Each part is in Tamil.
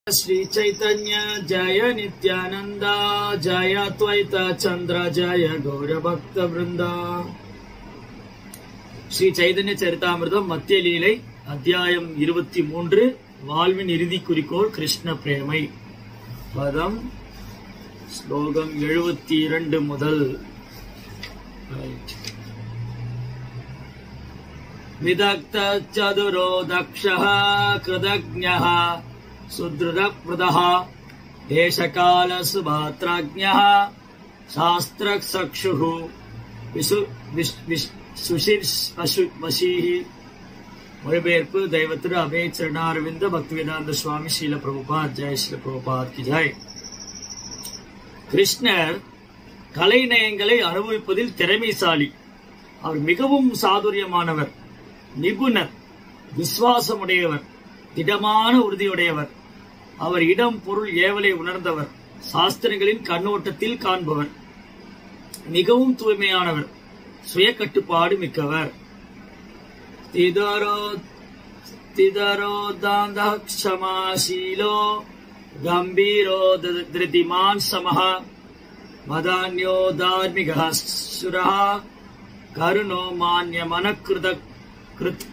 श्री चैतन्य जय नित्यानंद जय अद्वैत चंद्र जय गौर भक्त वृंदा ஸ்ரீ சைதன்ய சரிதாமிர்தம் மத்திய லீலை அத்தியாயம் இருபத்தி மூன்று வாழ்வின் இறுதி குறிக்கோள் கிருஷ்ண பிரேமை பதம் ஸ்லோகம் எழுபத்தி இரண்டு முதல் Right. विदग्ध चतुरो दक्षः कृतज्ञः सुदृढप्रदः देशकालसुभात्राज्ञः शास्त्रचक्षुः விசு விஷ் விஷ் சுஷிர் பசு வசீஹி மொழிபெயர்ப்பு தெய்வத்திரு அபய சரணாரவிந்த பக்திவேதாந்த சுவாமி ஸ்ரீல பிரபுபாத் ஜெய் ஸ்ரீல பிரபுபாத் கி ஜெய் கிருஷ்ணர் கலைநயங்களை அனுபவிப்பதில் திறமைசாலி அவர் மிகவும் சாதுரியமானவர் நிபுணர் விசுவாசமுடையவர் திடமான உறுதியுடையவர் அவர் இடம் பொருள் ஏவலை உணர்ந்தவர் சாஸ்திரங்களின் கண்ணோட்டத்தில் காண்பவர் மிகவும் தூய்மையானவர் சுய கட்டுப்பாடு மிக்கவர் திதரோ திதரோ தாந்த க்ஷமாசீலோ கம்பீரோ த- திருதிமான் சமஹ மதான்யோ தார்மிகः சுரः கருணோ மான்ய மனக்கிருத கிருத்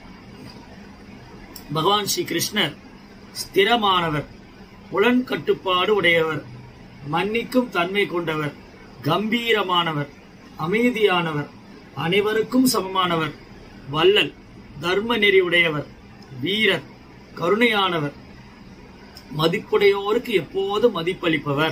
பகவான் ஸ்ரீ கிருஷ்ணர் ஸ்திரமானவர் புலன் கட்டுப்பாடு உடையவர் மன்னிக்கும் தன்மை கொண்டவர் கம்பீரமானவர் அமைதியானவர் அனைவருக்கும் சமமானவர் வள்ளல் தர்ம நெறி உடையவர் வீரர் கருணையானவர் மதிப்புடையோருக்கு எப்போதும் மதிப்பளிப்பவர்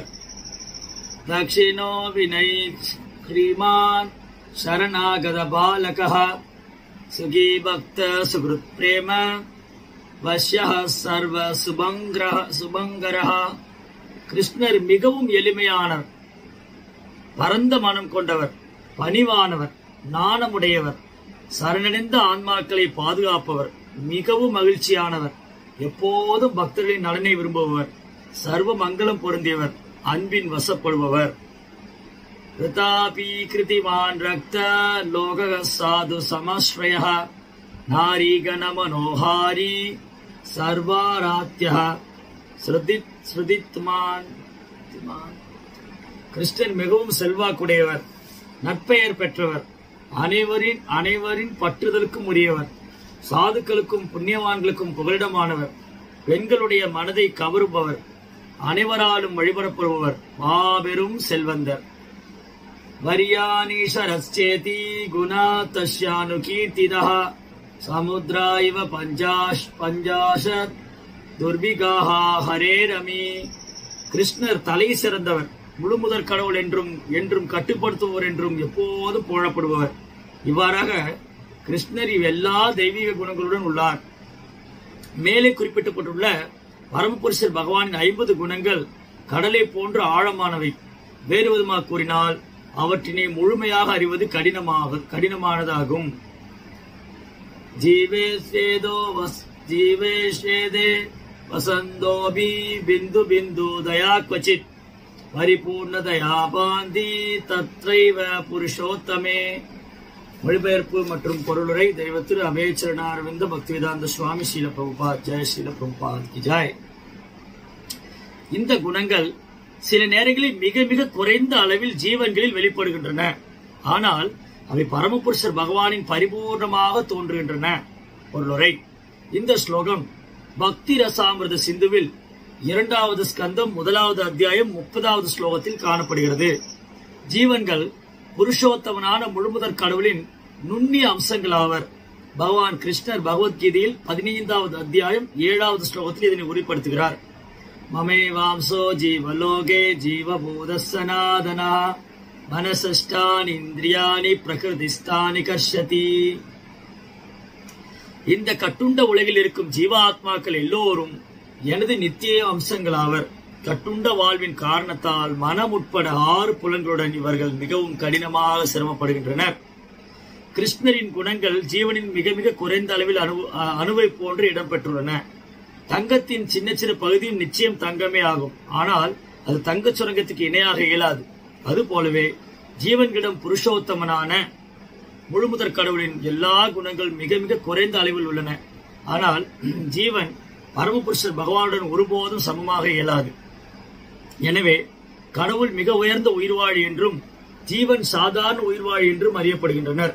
दक्षिणो विनय श्रीमान् शरणागत बालकः सुखी भक्त सुहृत् प्रेम वश्यः सर्व சுபங்கிரஹ சுபங்கரஹ கிருஷ்ணர் மிகவும் எளிமையானவர் பரந்த மனம் கொண்டவர் பணிவானவர் நாணமுடையவர் சரணடைந்த ஆன்மாக்களை பாதுகாப்பவர் மிகவும் மகிழ்ச்சியானவர் எப்போதும் பக்தர்களின் நலனை விரும்புபவர் சர்வ மங்களம் பொருந்தியவர் அன்பின் வசப்படுபவர் ரிதாபி கிருதிமான் ரக்த லோக சாது சமஸ்ரய நாரீகண மனோஹாரி சர்வாராத்ய ஸ்ருதித் ஸ்ருதித்மான் கிருஷ்ணன் மிகவும் செல்வாக்குடையவர் நற்பெயர் பெற்றவர் அனைவரின் அனைவரின் பற்றுதலுக்கும் உரியவர் சாதுக்களுக்கும் புண்ணியவான்களுக்கும் புகலிடமானவர் பெண்களுடைய மனதை கவருபவர் அனைவராலும் வழிபடப்படுபவர் மாபெரும் செல்வந்தர் வரியானீஷரஸ்சேதி குணா தஸ்யானு கீர்த்திதः சமுத்ரா இவ பஞ்சாஷ் பஞ்சாஷத் துர்பிகாஹ ஹரேரமி கிருஷ்ணர் தலை சிறந்தவர் முழுமுதற் கடவுள் என்றும் என்றும் கட்டுப்படுத்துபவர் என்றும் எப்போதும் புகழப்படுபவர் இவ்வாறாக கிருஷ்ணர் இவ்வெல்லா தெய்வீக குணங்களுடன் உள்ளார் மேலே குறிப்பிடப்பட்டுள்ள பரமபுருஷர் பகவானின் ஐம்பது குணங்கள் கடலை போன்று ஆழமானவை வேறு விதமாக கூறினால் அவற்றினை முழுமையாக அறிவது கடினமாக கடினமானதாகும் ஜீவேஸ்வேதோ வஸ் ஜீவேஸ்வேதே வசந்தோபி பிந்து பிந்து தயா क्वचित् பரிபூர்ண தயா பாந்தி தத்ரைவ புருஷோத்தமே மொழிபெயர்ப்பு மற்றும் பொருளுரை தெய்வத்திரு அபேச்சரணாரவிந்த பக்திவேதாந்த சுவாமி ஸ்ரீல பிரபுபாத் ஜெய் ஸ்ரீல பிரபுபாத் கி ஜெய் இந்த குணங்கள் சில நேரங்களில் மிக மிக குறைந்த அளவில் ஜீவன்களில் வெளிப்படுகின்றன ஆனால் அவை பரமபுருஷர் பகவானின் பரிபூர்ணமாக தோன்றுகின்றன பொருளுரை இந்த ஸ்லோகம் பக்தி ரசாமிரத சிந்துவில் இரண்டாவது ஸ்கந்தம் முதலாவது அத்தியாயம் முப்பதாவது ஸ்லோகத்தில் காணப்படுகிறது ஜீவன்கள் புருஷோத்தமனான முழுமுதற் கடவுளின் நுண்ணிய அம்சங்களாவர் பகவான் கிருஷ்ணர் பகவத்கீதையில் பதினைந்தாவது அத்தியாயம் ஏழாவது ஸ்லோகத்தில் இதனை உறுதிப்படுத்துகிறார் மமே வாம்சோ ஜீவலோகே ஜீவபூத சனாதனா மனசஷ்டான் இந்திரியாணி பிரகிருதிஸ்தானி கர்ஷதி இந்த கட்டுண்ட உலகில் இருக்கும் ஜீவாத்மாக்கள் எல்லோரும் எனது நித்திய அம்சங்களாவர் கட்டுண்ட வாழ்வின் காரணத்தால் மனம் உட்பட ஆறு புலன்களுடன் இவர்கள் மிகவும் கடினமாக சிரமப்படுகின்றனர் கிருஷ்ணரின் குணங்கள் ஜீவனின் மிக மிக குறைந்த அளவில் அணு அணுவை போன்று இடம்பெற்றுள்ளன தங்கத்தின் சின்ன சின்ன பகுதியும் நிச்சயம் தங்கமே ஆகும் ஆனால் அது தங்கச் சுரங்கத்துக்கு இணையாக இயலாது அதுபோலவே ஜீவன்களிடம் புருஷோத்தமனான முழுமுதற் கடவுளின் எல்லா குணங்கள் மிக மிக குறைந்த அளவில் உள்ளன ஆனால் ஜீவன் பரமபுருஷர் பகவானுடன் ஒருபோதும் சமமாக இயலாது எனவே கடவுள் மிக உயர்ந்த உயிர்வாழி என்றும் ஜீவன் சாதாரண உயிர்வாழி என்றும் அறியப்படுகின்றனர்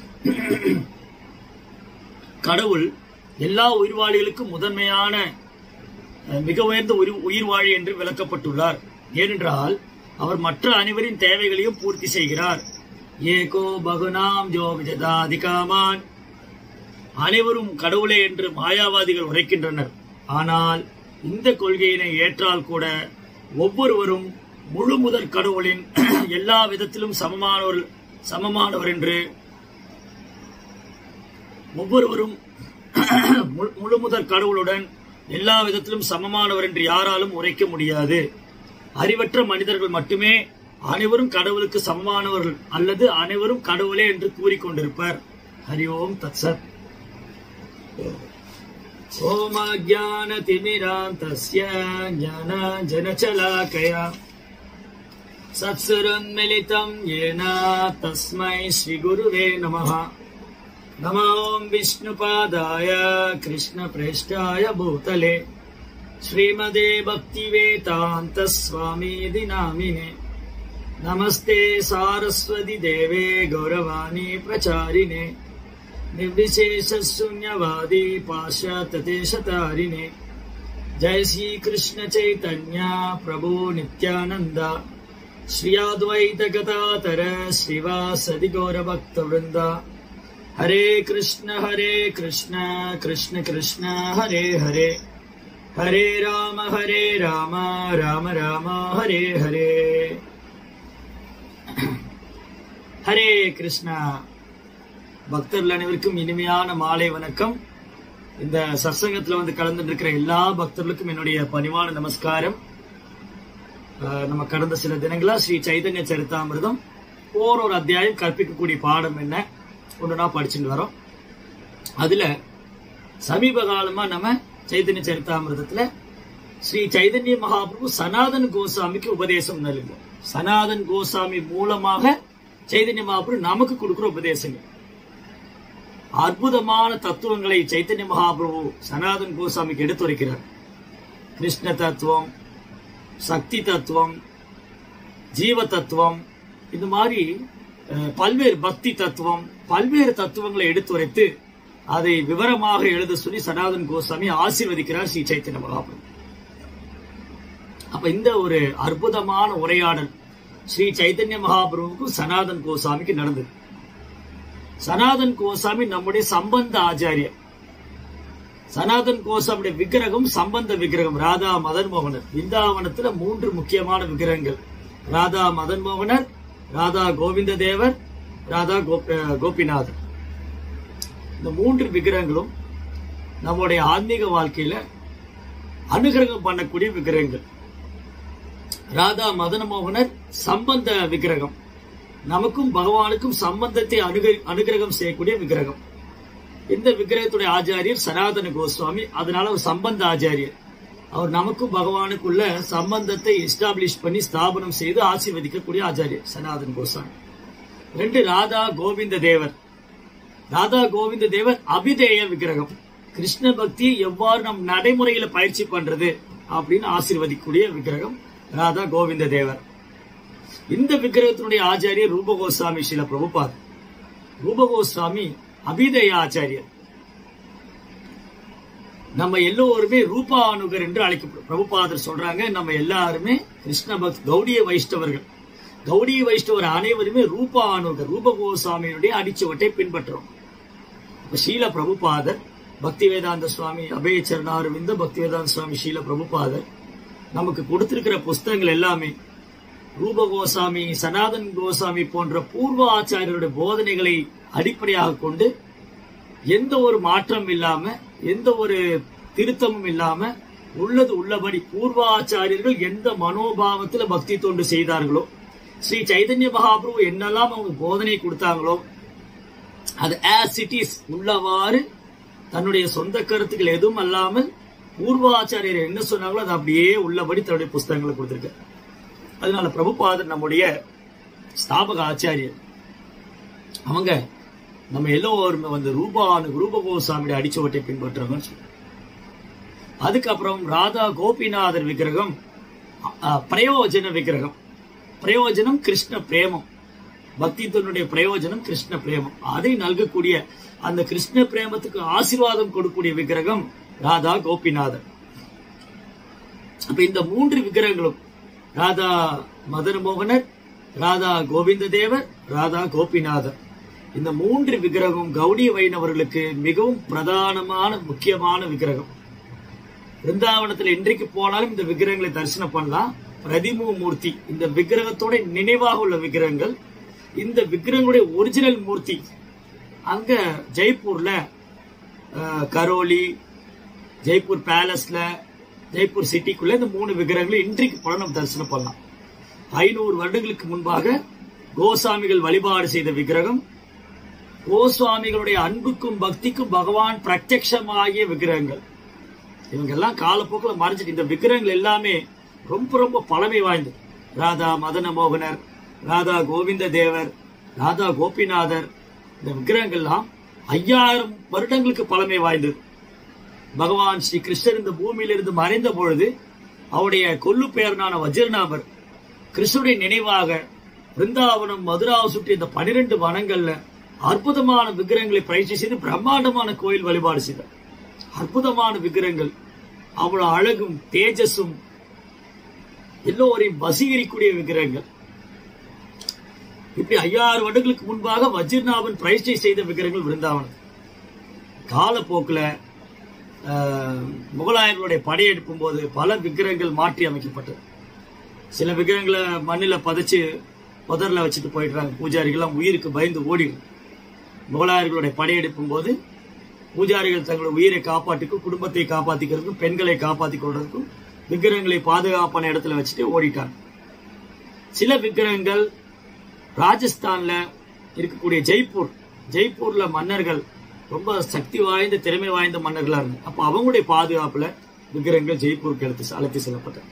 கடவுள் எல்லா உயிர்வாழிகளுக்கும் முதன்மையான அஹ், மிக உயர்ந்த உயிர் உயிர்வாழி என்று விளக்கப்பட்டுள்ளார் ஏனென்றால் அவர் மற்ற அனைவரின் தேவைகளையும் பூர்த்தி செய்கிறார் ஏகோ பகுனாம் ஜோ விஜதாதிகாமான் அனைவரும் கடவுளே என்று மாயாவாதிகள் உரைக்கின்றனர் ஆனால் இந்த கொள்கையினை ஏற்றால் கூட ஒவ்வொருவரும் முழு முதற் கடவுளின் எல்லா விதத்திலும் சமமானவர் சமமானவர் என்று ஒவ்வொருவரும் மு- முழு முதற் கடவுளுடன் எல்லா விதத்திலும் சமமானவர் என்று யாராலும் உரைக்க முடியாது அறிவற்ற மனிதர்கள் மட்டுமே அனைவரும் கடவுளுக்கு சமமானவர்கள் அல்லது அனைவரும் கடவுளே என்று கூறிக்கொண்டிருப்பர் ஹரி ஓம் தத்சத் ओमज्ञानतिमिरान्तस्य ज्ञानाञ्जनशलाकया सत्सुरन्मिलितम् येन तस्मै श्रीगुरुवे नमः नमो विष्णुपादाय कृष्णप्रेष्ठाय भूतले श्रीमदे भक्तिवेदान्तस्वामीति नामिने नमस्ते सारस्वति देवे गौरवाणी प्रचारिणे निर्विशेषशून्यवादी पाश्चात्यदेशतारिणे जय श्री कृष्ण चैतन्य प्रभु नित्यानन्द श्री अद्वैत गदातर श्रीवासदि गौरभक्तवृन्द हरे कृष्ण हरे कृष्ण कृष्ण कृष्ण हरे हरे हरे राम हरे राम राम राम हरे हरे हरे कृष्ण பக்தர்கள் அனைவருக்கும் இனிமையான மாலை வணக்கம் இந்த சத்சங்கத்துல வந்து கலந்துட்டு இருக்கிற எல்லா பக்தர்களுக்கும் என்னுடைய பணிவான நமஸ்காரம் அஹ், நம்ம கடந்த சில தினங்களா ஸ்ரீ சைதன்ய சரிதாமிர்தம் ஓரொரு அத்தியாயம் கற்பிக்கக்கூடிய பாடம் என்ன ஒன்றுனா படிச்சுட்டு வரோம் அதுல சமீப காலமா நம்ம சைதன்ய சரிதாமிர்தத்துல ஸ்ரீ சைதன்ய மகாபிரபு சனாதன் கோசாமிக்கு உபதேசம் நல்கும் சனாதன் கோசாமி மூலமாக சைதன்ய மகாபிரபு நமக்கு கொடுக்கிற உபதேசங்கள் அற்புதமான தத்துவங்களை சைத்தன்ய மகாபிரபு சனாதன் கோசாமிக்கு எடுத்துரைக்கிறார் கிருஷ்ண தத்துவம் சக்தி தத்துவம் ஜீவ தத்துவம் இந்த மாதிரி அஹ், பல்வேறு பக்தி தத்துவம் பல்வேறு தத்துவங்களை எடுத்துரைத்து அதை விவரமாக எழுத சொல்லி சனாதன் கோசாமி ஆசீர்வதிக்கிறார் ஸ்ரீ சைத்தன்ய மகாபிரபு அப்ப இந்த ஒரு அற்புதமான உரையாடல் ஸ்ரீ சைத்தன்ய மகாபிரபுக்கும் சனாதன் கோசாமிக்கு நடந்தது சனாதன் கோசாமி நம்முடைய சம்பந்த ஆச்சாரியர் சனாதன் கோசாமியுடைய விக்கிரகம் சம்பந்த விக்கிரகம் ராதா மதன் மோகனர் பிருந்தாவனத்துல மூன்று முக்கியமான விக்கிரகங்கள் ராதா மதன் மோகனர் ராதா கோவிந்த தேவர் ராதா கோப- கோபிநாதர் இந்த மூன்று விக்கிரகங்களும் நம்முடைய ஆன்மீக வாழ்க்கையில அனுகிரகம் பண்ணக்கூடிய விக்கிரகங்கள் ராதா மதன மோகனர் சம்பந்த விக்கிரகம் நமக்கும் பகவானுக்கும் சம்பந்தத்தை அனுக- அனுகிரகம் செய்யக்கூடிய விக்கிரகம் இந்த விக்கிரகத்துடைய ஆச்சாரியர் சனாதன கோஸ்வாமி அதனால அவர் சம்பந்த ஆச்சாரியர் அவர் நமக்கும் பகவானுக்குள்ள சம்பந்தத்தை எஸ்டாப்ளிஷ் பண்ணி ஸ்தாபனம் செய்து ஆசீர்வதிக்கக்கூடிய ஆச்சாரியர் சனாதன் கோஸ்வாமி ரெண்டு ராதா கோவிந்த தேவர் ராதா கோவிந்த தேவர் அபிதேய விக்கிரகம் கிருஷ்ண பக்தியை எவ்வாறு நம் நடைமுறையில பயிற்சி பண்றது அப்படின்னு ஆசீர்வதிக்கக்கூடிய விக்கிரகம் ராதா கோவிந்த தேவர் இந்த விக்கிரகத்தினுடைய ஆச்சாரியர் ரூபகோஸ்வாமி ஸ்ரீல பிரபுபாத் ரூபகோஸ்வாமி அபிதய ஆச்சாரியர் நம்ம எல்லோருமே ரூபானுகர் என்று அழைக்கப்படும் பிரபுபாதர் சொல்றாங்க நம்ம எல்லாருமே கிருஷ்ண பக்த் கௌடிய வைஷ்ணவர்கள் கௌடிய வைஷ்ணவர் அனைவருமே ரூபானுகர் ரூபகோஸ்வாமியினுடைய அடிச்சுவட்டை பின்பற்றுறோம் இப்ப ஸ்ரீல பிரபுபாதர் பக்தி வேதாந்த சுவாமி அபய சரணாரவிந்த பக்தி வேதாந்த சுவாமி ஸ்ரீல பிரபுபாதர் நமக்கு கொடுத்திருக்கிற புஸ்தகங்கள் எல்லாமே ரூப கோசாமி சனாதன் கோசாமி போன்ற பூர்வ ஆச்சாரியருடைய போதனைகளை அடிப்படையாக கொண்டு எந்த ஒரு மாற்றம் இல்லாம எந்த ஒரு திருத்தமும் இல்லாம உள்ளது உள்ளபடி பூர்வ ஆச்சாரியர்கள் எந்த மனோபாவத்துல பக்தி தொண்டு செய்தார்களோ ஸ்ரீ சைதன்ய மகாபிரபு என்னெல்லாம் அவங்க போதனை கொடுத்தாங்களோ அது ஆஸ் இட் இஸ் உள்ளவாறு தன்னுடைய சொந்த கருத்துக்கள் எதுவும் அல்லாமல் பூர்வாச்சாரியர் என்ன சொன்னாங்களோ அது அப்படியே உள்ளபடி தன்னுடைய புஸ்தகங்களை கொடுத்திருக்காரு அதனால பிரபுபாதர் நம்முடைய ஸ்தாபக ஆச்சாரியர் அவங்க நம்ம எல்லோருமே வந்து ரூபானு ரூபகோசாமியுடைய அடிச்சுவட்டை பின்பற்றுறவங்க அதுக்கப்புறம் ராதா கோபிநாதர் விக்கிரகம் அஹ், பிரயோஜன விக்கிரகம் பிரயோஜனம் கிருஷ்ண பிரேமம் பக்தித்தனுடைய பிரயோஜனம் கிருஷ்ண பிரேமம் அதை நல்கக்கூடிய அந்த கிருஷ்ண பிரேமத்துக்கு ஆசீர்வாதம் கொடுக்கக்கூடிய விக்கிரகம் ராதா கோபிநாதர் அப்ப இந்த மூன்று விக்கிரகங்களும் ராதா மதன மோகனர் ராதா கோவிந்த தேவர் ராதா கோபிநாதர் இந்த மூன்று விக்கிரகம் கௌடி வைணவர்களுக்கு மிகவும் பிரதானமான முக்கியமான விக்கிரகம் பிருந்தாவனத்துல இன்றைக்கு போனாலும் இந்த விக்கிரகங்களை தரிசனம் பண்ணலாம் பிரதிமு மூர்த்தி இந்த விக்கிரகத்தோட நினைவாக உள்ள விக்கிரகங்கள் இந்த விக்கிரகங்களுடைய ஒரிஜினல் மூர்த்தி அங்க ஜெய்ப்பூர்ல அஹ், கரோலி ஜெய்ப்பூர் பேலஸ்ல ஜெய்ப்பூர் சிட்டிக்குள்ள இந்த மூணு விக்கிரகங்களை இன்றைக்கு போல நம்ம தரிசனம் பண்ணலாம் ஐநூறு வருடங்களுக்கு முன்பாக கோசாமிகள் வழிபாடு செய்த விக்கிரகம் கோஸ்வாமிகளுடைய அன்புக்கும் பக்திக்கும் பகவான் பிரத்யட்சமாகிய விக்கிரகங்கள் இவங்க எல்லாம் காலப்போக்கில் மறைஞ்சிட்டு இந்த விக்கிரகங்கள் எல்லாமே ரொம்ப ரொம்ப பழமை வாய்ந்தது ராதா மதன மோகனர் ராதா கோவிந்த தேவர் ராதா கோபிநாதர் இந்த விக்கிரகங்கள்லாம் ஐயாயிரம் வருடங்களுக்கு பழமை வாய்ந்தது பகவான் ஸ்ரீ கிருஷ்ணர் இந்த பூமியிலிருந்து மறைந்த பொழுது அவருடைய கொல்லு பெயர்னான வஜ்ரநாபர் கிருஷ்ணருடைய நினைவாக பிருந்தாவனம் மதுராவை சுற்றி இந்த பனிரெண்டு வனங்கள்ல அற்புதமான விக்கிரகங்களை பயிற்சி செய்து பிரம்மாண்டமான கோயில் வழிபாடு செய்தார் அற்புதமான விக்கிரகங்கள் அவ்வளவு அழகும் தேஜஸும் எல்லோரையும் வசீகரிக்கூடிய விக்கிரகங்கள் இப்படி ஐயாயிரம் வருடங்களுக்கு முன்பாக வஜ்ரநாபன் பிரதிஷ்டை செய்த விக்கிரகங்கள் விருந்தாவனம் காலப்போக்குல ஆஹ், முகலாயர்களுடைய படையெடுக்கும் போது பல விக்கிரகங்கள் மாற்றி அமைக்கப்பட்டது சில விக்கிரகங்களை மண்ணில் பதைச்சு புதர்ல வச்சுட்டு போயிடுறாங்க பூஜாரிகள்லாம் உயிருக்கு பயந்து ஓடிடும் முகலாயர்களுடைய படையெடுக்கும் போது பூஜாரிகள் தங்களோட உயிரை காப்பாற்றிக்கும் குடும்பத்தை காப்பாத்திக்கிறதுக்கும் பெண்களை காப்பாற்றிக் கொள்றதுக்கும் விக்கிரகங்களை பாதுகாப்பான இடத்துல வச்சுட்டு ஓடிட்டாங்க சில விக்கிரகங்கள் ராஜஸ்தான்ல இருக்கக்கூடிய ஜெய்ப்பூர் ஜெய்ப்பூர்ல மன்னர்கள் ரொம்ப சக்தி வாய்ந்த திறமை வாய்ந்த மன்னர்களா இருந்தாங்க அப்ப அவங்களுடைய பாதுகாப்புல விக்கிரகங்கள் ஜெய்ப்பூருக்கு எடுத்து அழைத்து செல்லப்பட்டது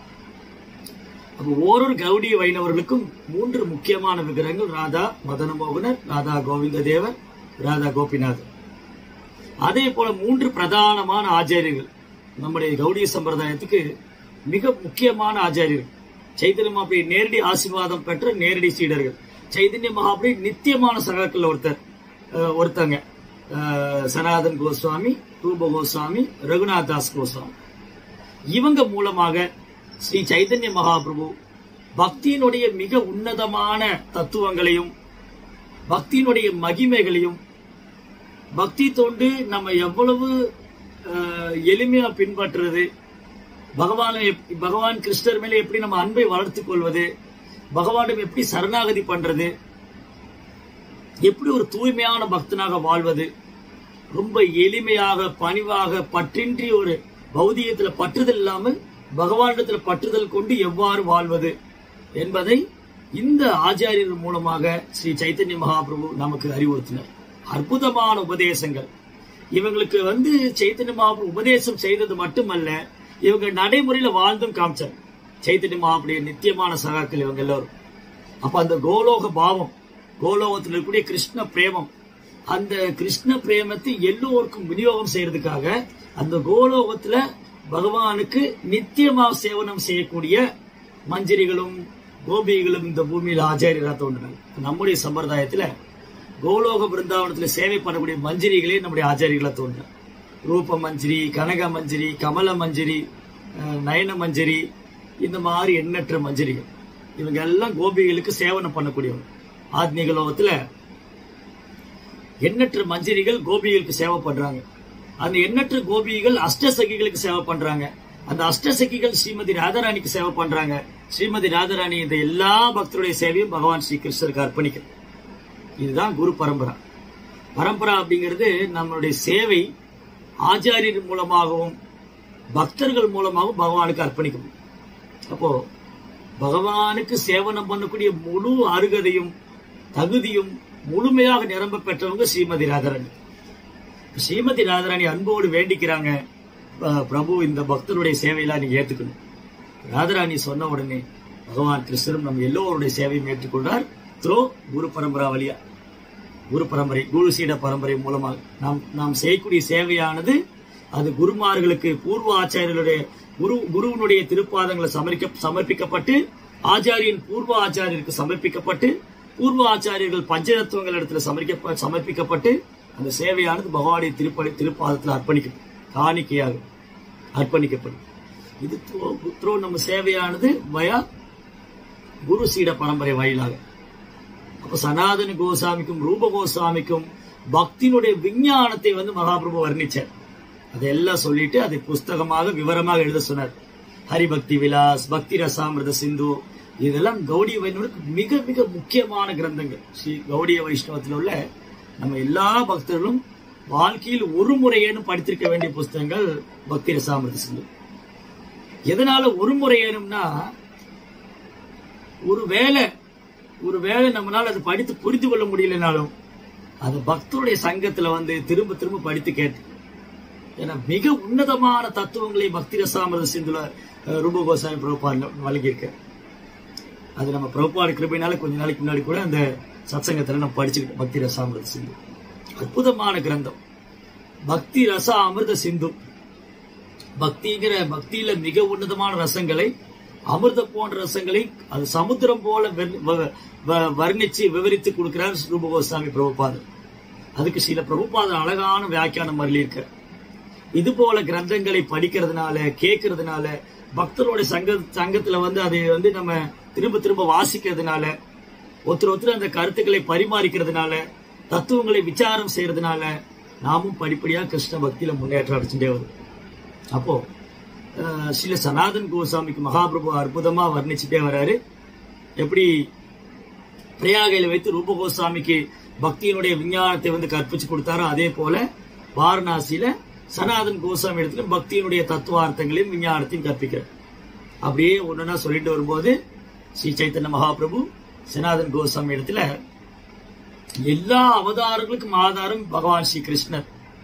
அப்ப ஓரொரு கௌடிய வைணவர்களுக்கும் மூன்று முக்கியமான விக்கிரகங்கள் ராதா மதன மோகனர் ராதா கோவிந்த தேவர் ராதா கோபிநாதர் அதே போல மூன்று பிரதானமான ஆச்சாரியர்கள் நம்முடைய கௌடிய சம்பிரதாயத்துக்கு மிக முக்கியமான ஆச்சாரியர்கள் சைத்தன்ய மகாபுரி நேரடி ஆசீர்வாதம் பெற்ற நேரடி சீடர்கள் சைதன்ய மகாபுரி நித்தியமான சகாக்கள் ஒருத்தர் அஹ், ஒருத்தங்க அஹ், சனாதன் கோஸ்வாமி ரூப கோஸ்வாமி ரகுநாத் தாஸ் கோஸ்வாமி இவங்க மூலமாக ஸ்ரீ சைதன்ய மகாபிரபு பக்தியினுடைய மிக உன்னதமான தத்துவங்களையும் பக்தியினுடைய மகிமைகளையும் பக்தி தொண்டு நம்ம எவ்வளவு அஹ், எளிமையா பின்பற்றுறது பகவானை எப்- பகவான் கிருஷ்ணர் மேல எப்படி நம்ம அன்பை வளர்த்துக் கொள்வது பகவானிடம் எப்படி சரணாகதி பண்றது எப்படி ஒரு தூய்மையான பக்தனாக வாழ்வது ரொம்ப எளிமையாக பணிவாக பற்றின்றி ஒரு பௌதிகத்துல பற்றுதல் இல்லாமல் பகவானிடத்துல பற்றுதல் கொண்டு எவ்வாறு வாழ்வது என்பதை இந்த ஆச்சாரியர்கள் மூலமாக ஸ்ரீ சைத்தன்ய மகாபிரபு நமக்கு அறிவுறுத்தினார் அற்புதமான உபதேசங்கள் இவங்களுக்கு வந்து சைத்தன்ய மகாபிரபு உபதேசம் செய்தது மட்டுமல்ல இவங்க நடைமுறையில வாழ்ந்தும் காமிச்சார் சைத்தன்ய மகாபுடைய நித்தியமான சகாக்கள் இவங்க எல்லாரும் அப்ப அந்த கோலோக பாவம் கோலோகத்தில் இருக்கக்கூடிய கிருஷ்ண பிரேமம் அந்த கிருஷ்ண பிரேமத்தை எல்லோருக்கும் விநியோகம் செய்யறதுக்காக அந்த கோலோகத்துல பகவானுக்கு நித்தியமாக சேவனம் செய்யக்கூடிய மஞ்சரிகளும் கோபிகளும் இந்த பூமியில் ஆச்சாரியரா தோன்றினாங்க நம்முடைய சம்பிரதாயத்துல கோலோக பிருந்தாவனத்துல சேவை பண்ணக்கூடிய மஞ்சரிகளே நம்முடைய ஆச்சாரியர்களா தோன்றினாங்க ரூப மஞ்சரி கனக மஞ்சரி கமல மஞ்சரி அஹ், நயன மஞ்சரி இந்த மாதிரி எண்ணற்ற மஞ்சரிகள் இவங்க எல்லாம் கோபிகளுக்கு சேவனம் பண்ணக்கூடியவங்க ஆத்மீக லோகத்துல எண்ணற்ற மஞ்சரிகள் கோபிகளுக்கு சேவை பண்றாங்க அந்த எண்ணற்ற கோபிகள் அஷ்டசகிகளுக்கு சேவை பண்றாங்க அந்த அஷ்டசகிகள் ஸ்ரீமதி ராதாராணிக்கு சேவை பண்றாங்க ஸ்ரீமதி ராதாராணி இந்த எல்லா பக்தருடைய சேவையும் பகவான் ஸ்ரீ கிருஷ்ணருக்கு அர்ப்பணிக்கிறது இதுதான் குரு பரம்பரா பரம்பரா அப்படிங்கிறது நம்மளுடைய சேவை ஆச்சாரியர் மூலமாகவும் பக்தர்கள் மூலமாகவும் பகவானுக்கு அர்ப்பணிக்கணும் அப்போ பகவானுக்கு சேவனம் பண்ணக்கூடிய முழு அருகதையும் தகுதியும் முழுமையாக நிரம்ப பெற்றவங்க ஸ்ரீமதி ராதாராணி ஸ்ரீமதி ராதாராணி அன்போடு வேண்டிக்கிறாங்க "ப- பிரபு இந்த பக்தருடைய சேவையெல்லாம் நீங்க ஏத்துக்கணும் ராதாராணி சொன்ன உடனே பகவான் கிருஷ்ணரும் நம்ம எல்லோருடைய சேவையும் ஏற்றுக்கொண்டார் த்ரோ குரு பரம்பரா வழியா குரு பரம்பரை குரு சீட பரம்பரை மூலமாக நாம் நாம் செய்யக்கூடிய சேவையானது அது குருமார்களுக்கு பூர்வ ஆச்சாரியர்களுடைய குரு குருவனுடைய திருப்பாதங்களை சமர்க்க சமர்ப்பிக்கப்பட்டு ஆச்சாரியன் பூர்வ ஆச்சாரியருக்கு சமர்ப்பிக்கப்பட்டு பூர்வ ஆச்சாரியர்கள் பஞ்சரத்துவங்கள் இடத்துல சமர்க்க சமர்ப்பிக்கப்பட்டு அந்த சேவையானது பகவானுடைய திருப்பதி திருப்பாதத்தில் அர்ப்பணிக்கும் காணிக்கையாக அர்ப்பணிக்கப்படும் இது த்ரோ நம்ம சேவையானது வயா குரு சீட பரம்பரை வாயிலாக அப்ப சனாதன கோசாமிக்கும் ரூப கோசாமிக்கும் பக்தியினுடைய விஞ்ஞானத்தை வந்து மகாபிரபு வர்ணிச்சார் அதெல்லாம் சொல்லிட்டு அதை புஸ்தகமாக விவரமாக எழுத சொன்னார் ஹரிபக்தி விலாஸ் பக்தி ரசாமிரத சிந்து இதெல்லாம் கௌடிய வைஷ்ணவனுக்கு மிக மிக முக்கியமான கிரந்தங்கள் ஸ்ரீ கௌடிய வைஷ்ணவத்தில் உள்ள நம்ம எல்லா பக்தர்களும் வாழ்க்கையில் ஒரு முறையேனும் படித்திருக்க வேண்டிய புஸ்தகங்கள் பக்தி ரசாமிரத சிந்து எதனால ஒரு முறையேனும்னா ஒரு வேலை ஒரு வேலை நம்மளால அதை படித்து புரிந்து கொள்ள முடியலனாலும் அது பக்தருடைய சங்கத்துல வந்து திரும்ப திரும்ப படித்து கேட்டு ஏன்னா மிக உன்னதமான தத்துவங்களை பக்தி ரசாமிரத சிந்துல அஹ், ரூப கோசாமி பிரபுபாத் வழங்கியிருக்க அது நம்ம பிரபுபாடு கிருபையினால கொஞ்ச நாளைக்கு முன்னாடி கூட அந்த சத்சங்கத்துல நம்ம படிச்சுக்கிட்டோம் பக்தி ரசாமிரத சிந்து அற்புதமான கிரந்தம் பக்தி ரச அமிர்த சிந்து பக்திங்கிற பக்தியில மிக உன்னதமான ரசங்களை அமிர்தம் போன்ற ரசங்களை அது சமுத்திரம் போல வெர்- வ- வ- வர்ணிச்சு விவரித்து கொடுக்கிறார் ரூப கோஸ்வாமி பிரபுபாதர் அதுக்கு சில பிரபுபாதர் அழகான வியாக்கியானம் மரளி இது போல கிரந்தங்களை படிக்கிறதுனால கேட்கறதுனால பக்தரோட சங்க சங்கத்துல வந்து அதை வந்து நம்ம திரும்ப திரும்ப வாசிக்கிறதுனால ஒருத்தர் ஒருத்தர் அந்த கருத்துக்களை பரிமாறிக்கிறதுனால தத்துவங்களை விசாரம் செய்யறதுனால நாமும் படிப்படியா கிருஷ்ண பக்தியில முன்னேற்றம் அடைச்சுட்டே வரும் அப்போ அஹ், சில சனாதன் கோசாமிக்கு மகாபிரபு அற்புதமா வர்ணிச்சுட்டே வர்றாரு எப்படி பிரயாகையில வைத்து ரூப கோசாமிக்கு பக்தியினுடைய விஞ்ஞானத்தை வந்து கற்பிச்சு கொடுத்தாரோ அதே போல வாரணாசியில சனாதன் கோசாமி இடத்துல பக்தியினுடைய தத்துவார்த்தங்களையும் விஞ்ஞானத்தையும் கற்பிக்கிறார் அப்படியே ஒன்னொன்னா சொல்லிட்டு வரும்போது ஸ்ரீ சைத்தன்ய மகாபிரபு சனாதன் கோசாமி இடத்துல எல்லா அவதாரங்களுக்கும் ஆதாரம் பகவான் ஸ்ரீ கிருஷ்ணர்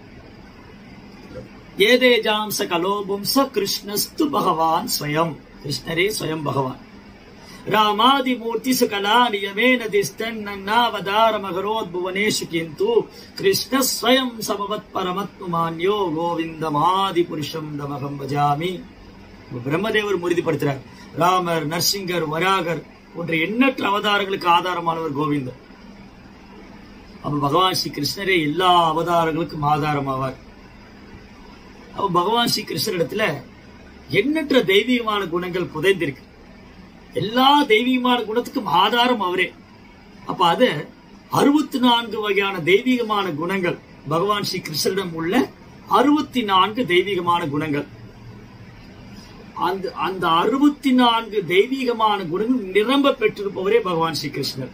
ஏதேஜாம் ச கலோபம் ச கிருஷ்ணஸ்து பகவான் ஸ்வயம் கிருஷ்ணரே ஸ்வயம் பகவான் ராமாதிமூர்த்தி சுகலா நியமேன திஷ்டன்னாவதாரமகரோத் புவனேஷு கிந்து கிருஷ்ண ஸ்வயம் சமவத் பரமத்மான்யோ கோவிந்தமாதி புருஷம் தமகம் பஜாமி பிரம்மதேவர் உறுதிப்படுத்துறார் ராமர் நரசிங்கர் வராகர் போன்ற எண்ணற்ற அவதாரங்களுக்கு ஆதாரமானவர் கோவிந்தர் அப்ப பகவான் ஸ்ரீ கிருஷ்ணரே எல்லா அவதாரங்களுக்கும் ஆதாரமாவார் அப்ப பகவான் ஸ்ரீ கிருஷ்ணரிடத்துல எண்ணற்ற தெய்வீகமான குணங்கள் புதைந்திருக்கு எல்லா தெய்வீகமான குணத்துக்கும் ஆதாரம் அவரே அப்ப அது அறுபத்தி நான்கு வகையான தெய்வீகமான குணங்கள் பகவான் ஸ்ரீ கிருஷ்ணரிடம் உள்ள அறுபத்தி நான்கு தெய்வீகமான குணங்கள் அந்த அந்த அறுபத்தி நான்கு தெய்வீகமான குணங்கள் நிரம்ப பெற்றிருப்பவரே பகவான் ஸ்ரீ கிருஷ்ணர்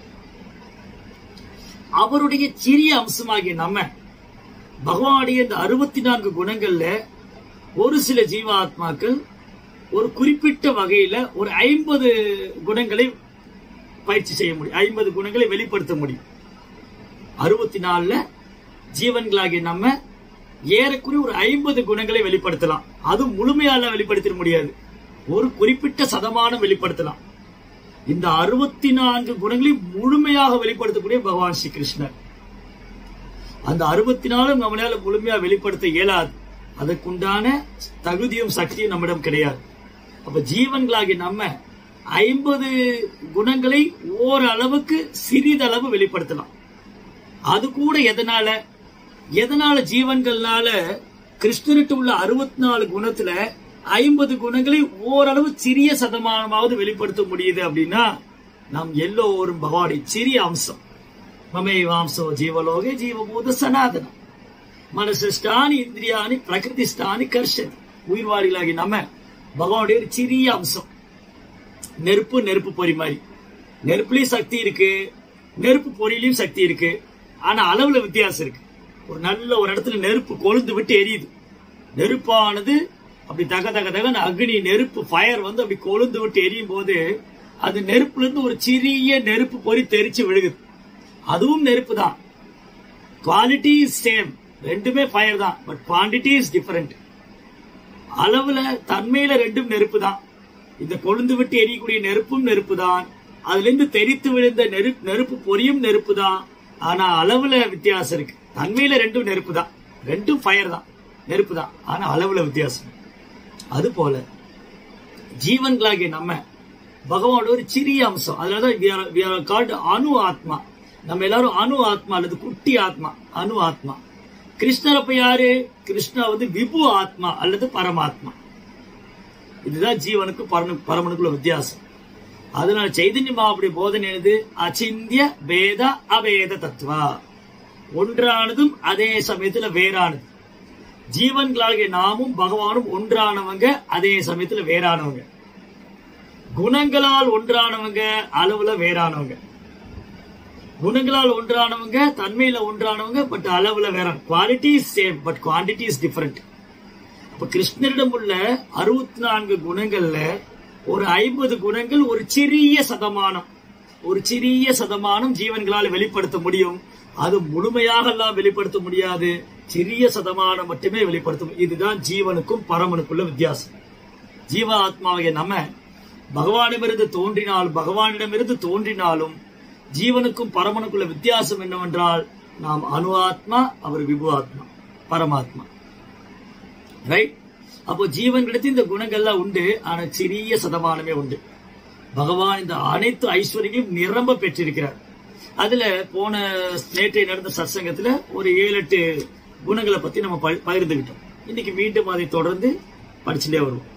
அவருடைய சிறிய அம்சமாகிய நம்ம பகவானுடைய இந்த அறுபத்தி நான்கு குணங்கள்ல ஒரு சில ஜீவாத்மாக்கள் ஒரு குறிப்பிட்ட வகையில ஒரு ஐம்பது குணங்களை பயிற்சி செய்ய முடியும் ஐம்பது குணங்களை வெளிப்படுத்த முடியும் அறுபத்தி நாலுல ஜீவன்களாகிய நம்ம ஏறக்குறைய ஒரு ஐம்பது குணங்களை வெளிப்படுத்தலாம் அது முழுமையால வெளிப்படுத்த முடியாது ஒரு குறிப்பிட்ட சதமானம் வெளிப்படுத்தலாம் இந்த அறுபத்தி நான்கு குணங்களை முழுமையாக வெளிப்படுத்தக்கூடிய பகவான் ஸ்ரீ கிருஷ்ணர் அந்த அறுபத்தி நாலும் நம்மளால முழுமையா வெளிப்படுத்த இயலாது அதற்குண்டான தகுதியும் சக்தியும் நம்மிடம் கிடையாது அப்ப ஜீவன்களாகி நம்ம ஐம்பது குணங்களை ஓரளவுக்கு சிறிதளவு வெளிப்படுத்தலாம் அது கூட எதனால எதனால ஜீவன்கள்னால கிருஷ்ணர்கிட்ட உள்ள அறுபத்தி நாலு குணத்துல ஐம்பது குணங்களை ஓரளவு சிறிய சதமானமாவது வெளிப்படுத்த முடியுது அப்படின்னா நாம் எல்லோரும் பகவானுடைய சிறிய அம்சம் மமேவாம்சோ ஜீவலோகே ஜீவபூத சனாதனம் மனசிஷ்டானி இந்திரியானி பிரகிருதிஷ்டானி கர்ஷன் உயிர்வாளிகளாகி நம்ம பகவானுடைய ஒரு சிறிய அம்சம் நெருப்பு நெருப்பு பொறி மாதிரி நெருப்புலயும் சக்தி இருக்கு நெருப்பு பொறியிலையும் சக்தி இருக்கு ஆனா அளவுல வித்தியாசம் இருக்கு ஒரு நல்ல ஒரு இடத்துல நெருப்பு கொழுந்து விட்டு எரியுது நெருப்பானது அப்படி தக தக தகன்னு அக்னி நெருப்பு ஃபயர் வந்து அப்படி கொழுந்து விட்டு எரியும் போது அது நெருப்புல இருந்து ஒரு சிறிய நெருப்பு பொறி தெரிச்சு விழுகுது அதுவும் நெருப்பு தான் குவாலிட்டி இஸ் சேம் ரெண்டுமே ஃபயர் தான் பட் குவான்டிட்டி இஸ் டிஃபரெண்ட் அளவுல தன்மையில ரெண்டும் நெருப்பு தான் இந்த கொழுந்து விட்டு எரியக்கூடிய நெருப்பும் நெருப்பு தான் அதுல இருந்து தெரித்து விழுந்த நெருப்பு நெருப்பு பொரியும் நெருப்பு தான் ஆனா அளவுல வித்தியாசம் இருக்கு தன்மையில ரெண்டும் நெருப்பு தான் ரெண்டும் ஃபயர் தான் நெருப்பு தான் ஆனா அளவுல வித்தியாசம் அது போல ஜீவன்களாகிய நம்ம பகவானோட ஒரு சிறிய அம்சம் அதனாலதான் கால்டு அணு ஆத்மா நம்ம எல்லாரும் அணு ஆத்மா அல்லது குட்டி ஆத்மா அணு ஆத்மா கிருஷ்ணர் அப்ப யாரு கிருஷ்ணா வந்து விபு ஆத்மா அல்லது பரமாத்மா இதுதான் ஜீவனுக்கு பரம பரமனுக்குள்ள வித்தியாசம் அதனால சைதன்ய மகாபுரி போதனை என்னது அச்சிந்திய வேத அவேத தத்துவா ஒன்றானதும் அதே சமயத்துல வேறானது ஜீவன்களாகிய நாமும் பகவானும் ஒன்றானவங்க அதே சமயத்துல வேறானவங்க குணங்களால் ஒன்றானவங்க அளவுல வேறானவங்க குணங்களால் ஒன்றானவங்க தன்மையில ஒன்றானவங்க பட் அளவுல வேற quality same but quantity is different அப்ப கிருஷ்ணரிடம் உள்ள அறுபத்தி நான்கு குணங்கள்ல ஒரு ஐம்பது குணங்கள் ஒரு சிறிய சதமானம் ஒரு சிறிய சதமானம் ஜீவன்களால் வெளிப்படுத்த முடியும் அது முழுமையாக எல்லாம் வெளிப்படுத்த முடியாது சிறிய சதமானம் மட்டுமே வெளிப்படுத்தும் இதுதான் ஜீவனுக்கும் பரமனுக்குள்ள வித்தியாசம் ஜீவ ஆத்மாவாகிய நம்ம பகவானிடமிருந்து தோன்றினாலும் பகவானிடமிருந்து தோன்றினாலும் ஜீவனுக்கும் பரமனுக்குள்ள வித்தியாசம் என்னவென்றால் நாம் அணு ஆத்மா அவர் விபு ஆத்மா பரமாத்மா ரைட் அப்போ ஜீவன்களிடத்து இந்த குணங்கள்லாம் உண்டு ஆனா சிறிய சதமானமே உண்டு பகவான் இந்த அனைத்து ஐஸ்வர்யங்களையும் நிரம்ப பெற்றிருக்கிறார் அதுல போன நேற்றைய நடந்த சத்சங்கத்துல ஒரு ஏழு எட்டு குணங்களை பத்தி நம்ம ப- பகிர்ந்துகிட்டோம் இன்னைக்கு மீண்டும் அதை தொடர்ந்து படிச்சுட்டே வருவோம்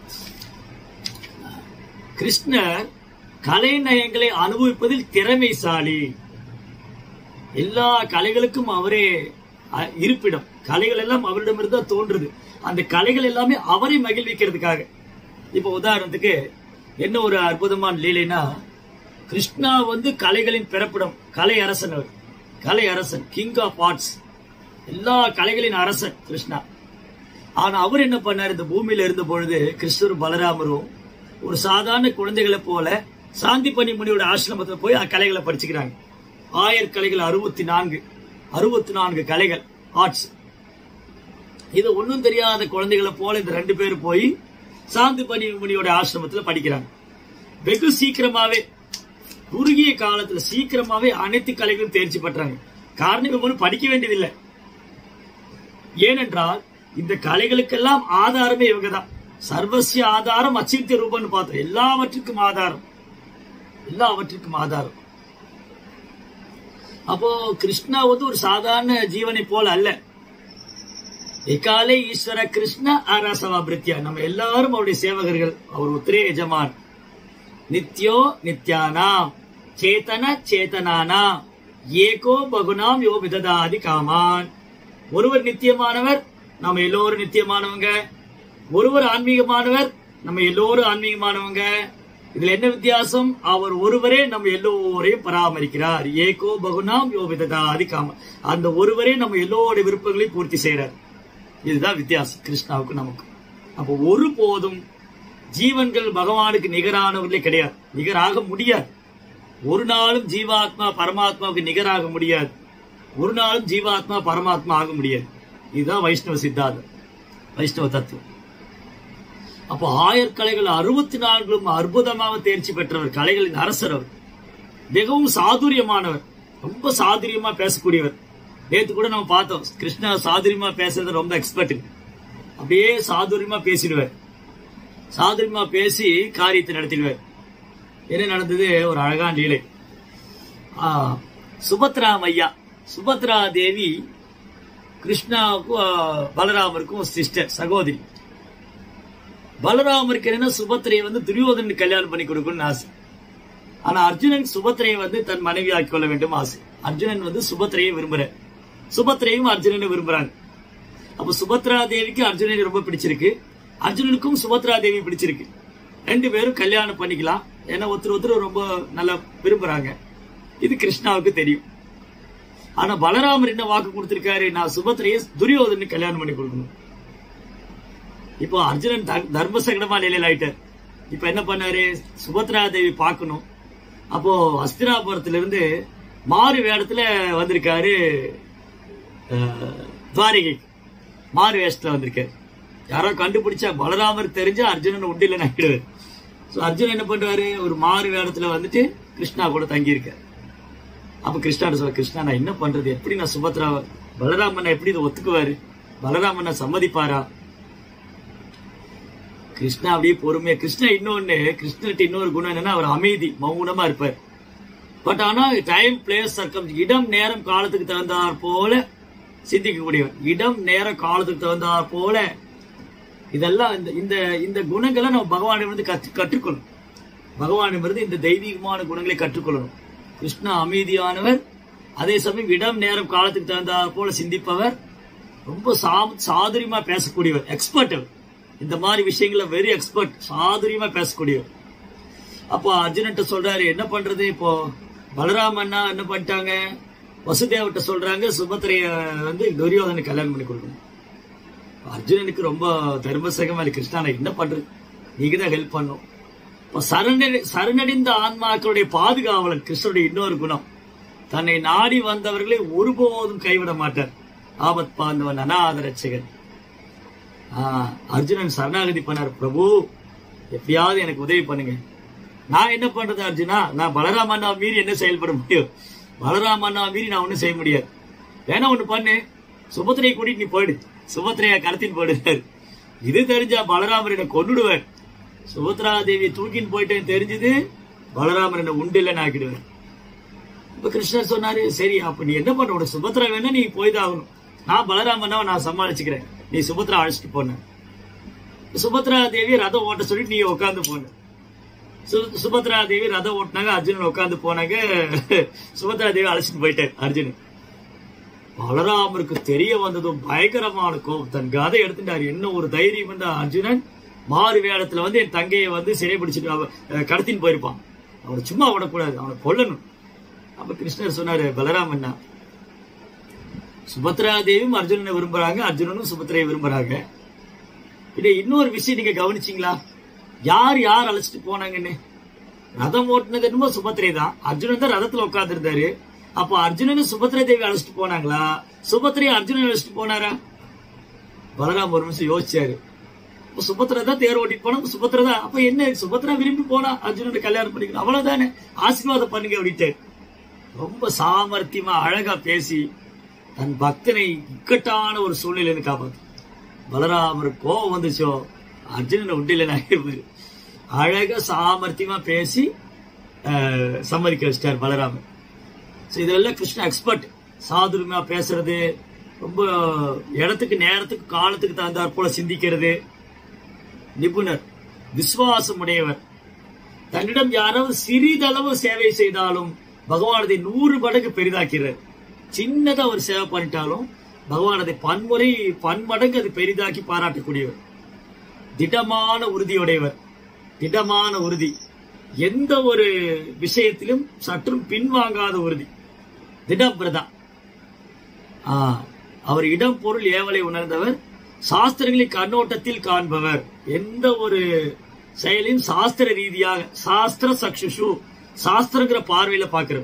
கிருஷ்ணர் கலை நயங்களை அனுபவிப்பதில் திறமைசாலி எல்லா கலைகளுக்கும் அவரே அ- இருப்பிடம் கலைகள் எல்லாம் அவரிடமிருந்து தான் தோன்றுது அந்த கலைகள் எல்லாமே அவரை மகிழ்விக்கிறதுக்காக இப்ப உதாரணத்துக்கு என்ன ஒரு அற்புதமான லீலைனா கிருஷ்ணா வந்து கலைகளின் பிறப்பிடம் கலை அரசன் அவர் கலை அரசன் கிங் ஆஃப் ஆர்ட்ஸ் எல்லா கலைகளின் அரசன் கிருஷ்ணா ஆனா அவர் என்ன பண்ணார் இந்த பூமியில இருந்த பொழுது கிருஷ்ணரும் பலராமரும் ஒரு சாதாரண குழந்தைகளை போல சாந்தி பனி முனியோட ஆசிரமத்துல போய் அந்த கலைகளை படிச்சுக்கிறாங்க ஆயிரம் கலைகள் அறுபத்தி நான்கு அறுபத்தி நான்கு கலைகள் ஆர்ட்ஸ் இது ஒண்ணும் தெரியாத குழந்தைகளை போல இந்த ரெண்டு பேரும் போய் சாந்தி பனி முனியோட ஆசிரமத்துல படிக்கிறாங்க வெகு சீக்கிரமாவே குறுகிய காலத்துல சீக்கிரமாவே அனைத்து கலைகளும் தேர்ச்சி பெற்றாங்க காரணம் இவங்க ஒண்ணும் படிக்க வேண்டியதில்லை ஏனென்றால் இந்த கலைகளுக்கெல்லாம் ஆதாரமே இவங்க தான் சர்வசிய ஆதாரம் அச்சித்திய ரூபம்னு பார்த்தோம் எல்லாவற்றுக்கும் ஆதாரம் எல்லாவற்றுக்கும் ஆதாரம் அப்போ கிருஷ்ணா வந்து ஒரு சாதாரண ஜீவனை போல அல்ல எக்காலே ஈஸ்வர கிருஷ்ண அரசவா பிரித்யா நம்ம எல்லாரும் அவருடைய சேவகர்கள் அவர் ஒத்திரே எஜமான் நித்யோ நித்யானாம் சேதன சேதனானாம் ஏகோ பகுனாம் யோ விததாதி காமான் ஒருவர் நித்தியமானவர் நம்ம எல்லோரும் நித்தியமானவங்க ஒருவர் ஆன்மீகமானவர் நம்ம எல்லோரும் ஆன்மீகமானவங்க இதுல என்ன வித்தியாசம் அவர் ஒருவரே நம்ம எல்லோரையும் பராமரிக்கிறார் ஏகோ பகுனாம் யோ விததாதி காம அந்த ஒருவரே நம்ம எல்லோருடைய விருப்பங்களையும் பூர்த்தி செய்யறார் இதுதான் வித்தியாசம் கிருஷ்ணாவுக்கு நமக்கு அப்போ ஒருபோதும் ஜீவன்கள் பகவானுக்கு நிகரானவர்களே கிடையாது நிகராக முடியாது ஒரு நாளும் ஜீவாத்மா பரமாத்மாவுக்கு நிகராக முடியாது ஒரு நாளும் ஜீவாத்மா பரமாத்மா ஆக முடியாது இதுதான் வைஷ்ணவ சித்தாந்தம் வைஷ்ணவ தத்துவம் அப்போ ஆயர்கலைகள் அறுபத்தி நான்கும் அற்புதமாக தேர்ச்சி பெற்றவர் கலைகளின் அரசர் அவர் மிகவும் சாதுரியமானவர் ரொம்ப சாதுரியமா பேசக்கூடியவர் நேத்து கூட நம்ம பார்த்தோம் கிருஷ்ணா சாதுரியமா பேசுறது ரொம்ப எக்ஸ்பர்ட் அப்படியே சாதுரியமா பேசிடுவார் சாதுரியமா பேசி காரியத்தை நடத்திடுவார் என்ன நடந்தது ஒரு அழகான லீலை ஆ, சுபத்ரா ஐயா சுபத்ரா தேவி கிருஷ்ணாவுக்கும் ஆ, பலராமருக்கும் சிஸ்டர் சகோதரி பலராமருக்கு என்னன்னா சுபத்திரையை வந்து துரியோதனுக்கு கல்யாணம் பண்ணி கொடுக்கணும்னு ஆசை ஆனா அர்ஜுனன் சுபத்திரையை வந்து தன் மனைவி ஆக்கிக் கொள்ள வேண்டும் ஆசை அர்ஜுனன் வந்து சுபத்திரையை விரும்புற சுபத்திரையும் அர்ஜுனனை விரும்புறாங்க அப்ப சுபத்ரா தேவிக்கு அர்ஜுனனை ரொம்ப பிடிச்சிருக்கு அர்ஜுனனுக்கும் சுபத்ரா தேவி பிடிச்சிருக்கு ரெண்டு பேரும் கல்யாணம் பண்ணிக்கலாம் ஏன்னா ஒருத்தர் ஒருத்தர் ரொம்ப நல்லா விரும்புறாங்க இது கிருஷ்ணாவுக்கு தெரியும் ஆனா பலராமர் என்ன வாக்கு கொடுத்திருக்காரு நான் சுபத்திரையை துரியோதனுக்கு கல்யாணம் பண்ணி கொடுக்கணும் இப்போ அர்ஜுனன் த- தர்ம சங்கடமா நிலையில் ஆயிட்டார் இப்ப என்ன பண்ணாரு சுபத்ரா தேவி பார்க்கணும் அப்போ அஸ்தினாபுரத்துல இருந்து மாறு வேடத்துல வந்திருக்காரு அஹ், துவாரகைக்கு மாறு வேஷத்துல வந்திருக்காரு யாரோ கண்டுபிடிச்சா பலராமர் தெரிஞ்சா அர்ஜுனன் உண்டில நாயிடுவார் ஸோ அர்ஜுனன் என்ன பண்றாரு ஒரு மாறு வேடத்துல வந்துட்டு கிருஷ்ணா கூட தங்கி இருக்காரு அப்ப கிருஷ்ணா சொல்ல கிருஷ்ணா நான் என்ன பண்றது எப்படி நான் சுபத்ரா பலராமன் எப்படி இதை ஒத்துக்குவாரு பலராமனை சம்மதிப்பாரா கிருஷ்ணா அப்படியே பொறுமையா கிருஷ்ணா இன்னொன்னு கிருஷ்ணர்கிட்ட இன்னொரு குணம் என்னன்னா அவர் அமைதி மௌனமா இருப்பார் பட் ஆனா டைம் பிளேஸ் சர்க்கம் இடம் நேரம் காலத்துக்கு தகுந்தாற் போல சிந்திக்கக்கூடியவர் இடம் நேரம் காலத்துக்கு தகுந்தாற் போல இதெல்லாம் இந்த இந்த இந்த குணங்களை நம்ம பகவானிடமிருந்து கற்று கற்றுக்கணும் பகவானிடமிருந்து இந்த தெய்வீகமான குணங்களை கற்றுக்கொள்ளணும் கிருஷ்ணா அமைதியானவர் அதே சமயம் இடம் நேரம் காலத்துக்கு தகுந்தாற் போல சிந்திப்பவர் ரொம்ப சா சாதுரியமா பேசக்கூடியவர் எக்ஸ்பர்ட் அவர் இந்த மாதிரி விஷயங்கள வெரி எக்ஸ்பர்ட் சாதுரியமா பேசக்கூடியவர் அப்போ அர்ஜுனன்ட்ட சொல்றாரு என்ன பண்றது இப்போ பலராமண்ணா என்ன பண்ணிட்டாங்க வசுதேவட்ட சொல்றாங்க சுபத்திரைய வந்து துரியோதனை கல்யாணம் பண்ணி கொடுக்கணும் அர்ஜுனனுக்கு ரொம்ப தர்மசகமா இருக்கு கிருஷ்ணா நான் என்ன பண்றது நீங்க தான் ஹெல்ப் பண்ணும் இப்போ சரணடி சரணடைந்த ஆன்மாக்களுடைய பாதுகாவலன் கிருஷ்ணனுடைய இன்னொரு குணம் தன்னை நாடி வந்தவர்களை ஒருபோதும் கைவிட மாட்டார் ஆபத் பாந்தவன் அநாத ரட்சகன் ஆஹ், அர்ஜுனன் சரணாகதி பண்ணார் பிரபு எப்படியாவது எனக்கு உதவி பண்ணுங்க நான் என்ன பண்றது அர்ஜுனா நான் பலராம அண்ணா மீறி என்ன செயல்பட முடியும் பலராம அண்ணா மீறி நான் ஒண்ணும் செய்ய முடியாது வேணா ஒண்ணு பண்ணு சுபத்திரையை கூட்டிட்டு நீ போயிடு சுபத்திரையா கடத்தின்னு போயிடுறாரு இது தெரிஞ்சா பலராமர் என்ன கொன்னுடுவார் சுபத்ரா தேவியை தூக்கின்னு போயிட்டேன்னு தெரிஞ்சது பலராமர் என்ன உண்டு இல்லைன்னு ஆக்கிடுவார் இப்ப கிருஷ்ணர் சொன்னாரு சரி அப்ப நீ என்ன பண்ண உனக்கு சுபத்ரா வேணா நீ போய் தான் ஆகணும் நான் பலராமனாவை நான் சமாளிச்சுக்கிறேன் நீ சுபத்ரா அழைச்சிட்டு போன சுபத்ரா தேவி ரதம் ஓட்ட சொல்லிட்டு நீ உட்காந்து போன சு- சுபத்ரா தேவி ரதம் ஓட்டினாங்க அர்ஜுனன் உட்காந்து போனாங்க சுபத்ரா தேவி அழைச்சிட்டு போயிட்டார் அர்ஜுனன் பலராமருக்கு தெரிய வந்ததும் பயங்கரமான கோபம் தன் கதை எடுத்துட்டாரு என்ன ஒரு தைரியம் வந்து அர்ஜுனன் மாறு வேடத்துல வந்து என் தங்கையை வந்து சிறை பிடிச்சிட்டு அவ- அஹ் கடத்தின்னு போயிருப்பான் அவனை சும்மா விடக்கூடாது அவனை கொல்லணும் அப்ப கிருஷ்ணர் சொன்னாரு பலராமண்ணா சுபத்ரா தேவியும் அர்ஜுனனை விரும்புறாங்க அர்ஜுனனும் சுபத்ரையை விரும்புறாங்க இது இன்னொரு விஷயம் நீங்க கவனிச்சீங்களா யார் யார் அழைச்சிட்டு போனாங்கன்னு ரதம் ஓட்டுனது என்னமோ சுபத்ரை தான் அர்ஜுனன் தான் ரதத்துல உட்கார்ந்திருந்தாரு அப்ப அர்ஜுனனும் சுபத்ரை தேவி அழைச்சிட்டு போனாங்களா சுபத்ரை அர்ஜுனன் அழைச்சிட்டு போனாரா பலராம் ஒரு நிமிஷம் யோசிச்சாரு அப்ப சுபத்ரா தான் தேர் ஓட்டிட்டு போனா அப்ப சுபத்ரா தான் அப்ப என்ன சுபத்ரா விரும்பி போனா அர்ஜுனன் கல்யாணம் பண்ணிக்கணும் அவ்வளவுதானே ஆசீர்வாதம் பண்ணுங்க அப்படின்ட்டு ரொம்ப சாமர்த்தியமா அழகா பேசி தன் பக்தனை இக்கட்டான ஒரு சூழ்நிலையில காப்பாத்து பலராமர் கோவம் வந்துச்சோ அர்ஜுனனை உண்டில நாயிருப்பாரு அழகா சாமர்த்தியமா பேசி அஹ், சம்மதிக்க வச்சிட்டார் பலராமர் ஸோ இதெல்லாம் கிருஷ்ணா எக்ஸ்பர்ட் சாதுரியமா பேசுறது ரொம்ப இடத்துக்கு நேரத்துக்கு காலத்துக்கு தகுந்தாற் போல சிந்திக்கிறது நிபுணர் விசுவாசம் உடையவர் தன்னிடம் யாராவது சிறிதளவு சேவை செய்தாலும் பகவான் அதை நூறு மடங்கு பெரிதாக்கிறார் சின்னதா ஒரு சேவை பண்ணிட்டாலும் பகவான் அதை பன்முறை பன்மடங்கு அது பெரிதாக்கி பாராட்டக்கூடியவர் திடமான உறுதியுடையவர் திடமான உறுதி எந்த ஒரு விஷயத்திலும் சற்றும் பின்வாங்காத உறுதி திடபிரதா ஆ, அவர் இடம் பொருள் ஏவலை உணர்ந்தவர் சாஸ்திரங்களை கண்ணோட்டத்தில் காண்பவர் எந்த ஒரு செயலையும் சாஸ்திர ரீதியாக சாஸ்திர சக்ஷுஷு சாஸ்திரங்கிற பார்வையில பாக்குறவர்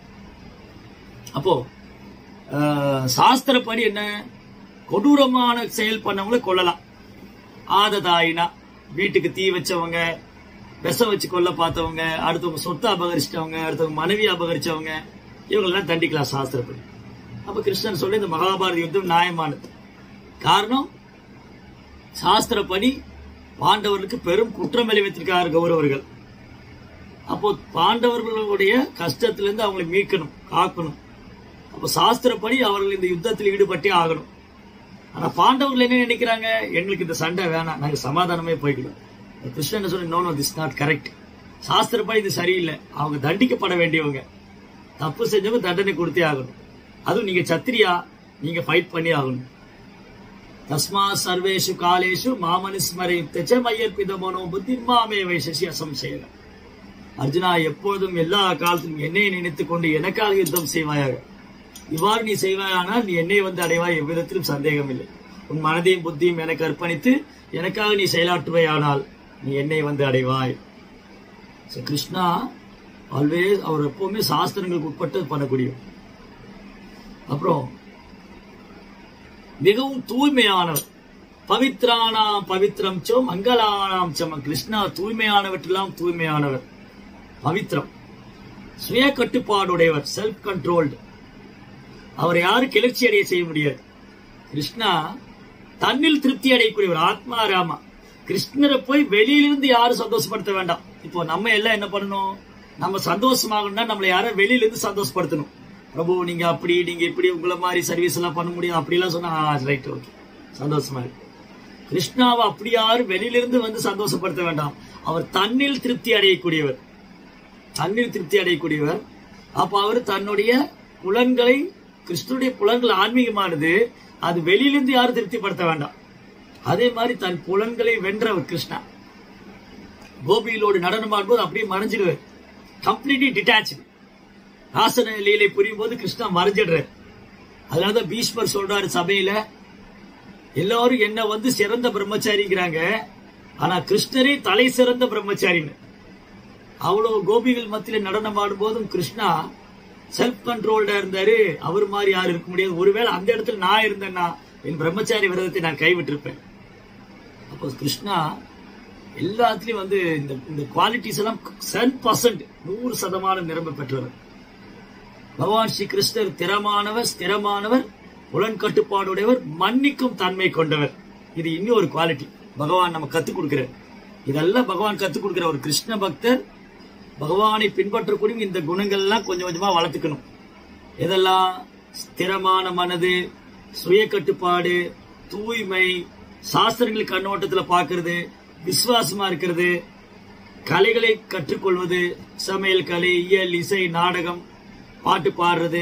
அப்போ ஆஹ், சாஸ்திரப்படி என்ன கொடூரமான செயல் பண்ணவங்களை கொல்லலாம் ஆததாயினா வீட்டுக்கு தீ வச்சவங்க விஷம் வச்சு கொல்ல பார்த்தவங்க அடுத்தவங்க சொத்தை அபகரிச்சிட்டவங்க அடுத்தவங்க மனைவி அபகரிச்சவங்க இவங்களெல்லாம் தண்டிக்கலாம் சாஸ்திரப்படி அப்ப கிருஷ்ணன் சொல்லி இந்த மகாபாரத யுத்தம் நியாயமானது காரணம் சாஸ்திரப்படி பாண்டவர்களுக்கு பெரும் குற்றம் விளைவித்திருக்கார் கௌரவர்கள் அப்போ பாண்டவர்களுடைய கஷ்டத்திலிருந்து அவங்களை மீட்கணும் காக்கணும் அப்போ சாஸ்திரப்படி அவர்கள் இந்த யுத்தத்தில் ஈடுபட்டே ஆகணும் ஆனா பாண்டவர்கள் என்ன நினைக்கிறாங்க எங்களுக்கு இந்த சண்டை வேணாம் நாங்க சமாதானமே போய்க்கிடும் கிருஷ்ணன் சொல்லி no no this not correct சாஸ்திரப்படி இது சரியில்லை அவங்க தண்டிக்கப்பட வேண்டியவங்க தப்பு செஞ்சவங்க தண்டனை கொடுத்தே ஆகணும் அதுவும் நீங்க சத்திரியா நீங்க ஃபைட் பண்ணி ஆகணும் தஸ்மா சர்வேஷு காலேஷு மாமனுஸ்மரித்த மையற்பித மனோ புத்தி மாமே வைசசி அசம்சேக அர்ஜுனா எப்பொழுதும் எல்லா காலத்திலும் என்னை நினைத்துக் கொண்டு எனக்காக யுத்தம் செய்வாயாக இவ்வாறு நீ செய்வாயானால் நீ என்னை வந்து அடைவாய் எவ்விதத்திலும் சந்தேகம் இல்லை உன் மனதையும் புத்தியும் எனக்கு அர்ப்பணித்து எனக்காக நீ செயலாற்றுவாயானால் நீ என்னை வந்து அடைவாய் So, கிருஷ்ணா ஆல்வேஸ் அவர் எப்பவுமே சாஸ்திரங்களுக்கு உட்பட்டு பண்ணக்கூடியவர் அப்புறம் மிகவும் தூய்மையானவர் பவித்ரானாம் பவித்ரம் சோ மங்களானாம் சம கிருஷ்ணா தூய்மையானவற்றெல்லாம் தூய்மையானவர் பவித்ரம் சுய கட்டுப்பாடுடையவர் செல்ஃப் கண்ட்ரோல்டு அவரை யாரும் கிளர்ச்சி அடைய செய்ய முடியாது கிருஷ்ணா தன்னில் திருப்தி அடையக்கூடியவர் ஆத்மா ராமா கிருஷ்ணரை போய் வெளியிலிருந்து யாரும் சந்தோஷப்படுத்த வேண்டாம் இப்போ நம்ம எல்லாம் என்ன பண்ணணும் நம்ம சந்தோஷமாகணும்னா நம்மளை யாரும் வெளியில இருந்து சந்தோஷப்படுத்தணும் பிரபு நீங்க அப்படி நீங்க இப்படி உங்களை மாதிரி சர்வீஸ் எல்லாம் பண்ண முடியும் அப்படி எல்லாம் சொன்னா ரைட் ஓகே சந்தோஷமா இருக்கு கிருஷ்ணாவை அப்படி யாரும் வெளியிலிருந்து வந்து சந்தோஷப்படுத்த வேண்டாம் அவர் தன்னில் திருப்தி அடையக்கூடியவர் தன்னில் திருப்தி அடையக்கூடியவர் அப்ப அவர் தன்னுடைய புலன்களை கிருஷ்ணனுடைய புலன்கள் ஆன்மீகமானது அது வெளியிலிருந்து யாரும் திருப்திப்படுத்த வேண்டாம் அதே மாதிரி தன் புலன்களை வென்றவர் கிருஷ்ணா கோபியிலோடு நடனம் ஆடும்போது அப்படியே மறைஞ்சிடுவார் கம்ப்ளீட்லி டிட்டாச்சு ராசன லீலை புரியும் போது கிருஷ்ணா மறைஞ்சிடுறார் அதனாலதான் பீஷ்மர் சொல்றாரு சபையில எல்லாரும் என்ன வந்து சிறந்த பிரம்மச்சாரிங்கிறாங்க ஆனா கிருஷ்ணரே தலை சிறந்த பிரம்மச்சாரின்னு அவ்வளவு கோபிகள் மத்தியில நடனம் ஆடும் போதும் கிருஷ்ணா செல்ஃப் கண்ட்ரோல்டா இருந்தாரு அவர் மாதிரி யாரும் இருக்க முடியாது ஒருவேளை அந்த இடத்துல நான் இருந்தேன்னா என் பிரம்மச்சாரி விரதத்தை நான் கைவிட்டிருப்பேன் அப்போ கிருஷ்ணா எல்லாத்துலயும் வந்து இந்த இந்த குவாலிட்டிஸ் எல்லாம் சென் பர்சன்ட் நூறு சதமானம் நிரம்ப பெற்றவர் பகவான் ஸ்ரீ கிருஷ்ணர் திறமானவர் ஸ்திரமானவர் புலன் கட்டுப்பாடுடையவர் மன்னிக்கும் தன்மை கொண்டவர் இது இன்னும் ஒரு குவாலிட்டி பகவான் நம்ம கத்துக் கொடுக்கிறார் இதெல்லாம் பகவான் கத்துக் கொடுக்கிற ஒரு கிருஷ்ண பக்தர் பகவானை பின்பற்றக்கூடிய இந்த குணங்கள் எல்லாம் கொஞ்சம் கொஞ்சமா வளர்த்துக்கணும் இதெல்லாம் ஸ்திரமான மனது சுய கட்டுப்பாடு தூய்மை சாஸ்திரங்கள் கண்ணோட்டத்துல பார்க்கிறது விசுவாசமா இருக்கிறது கலைகளை கற்றுக்கொள்வது சமையல் கலை இயல் இசை நாடகம் பாட்டு பாடுறது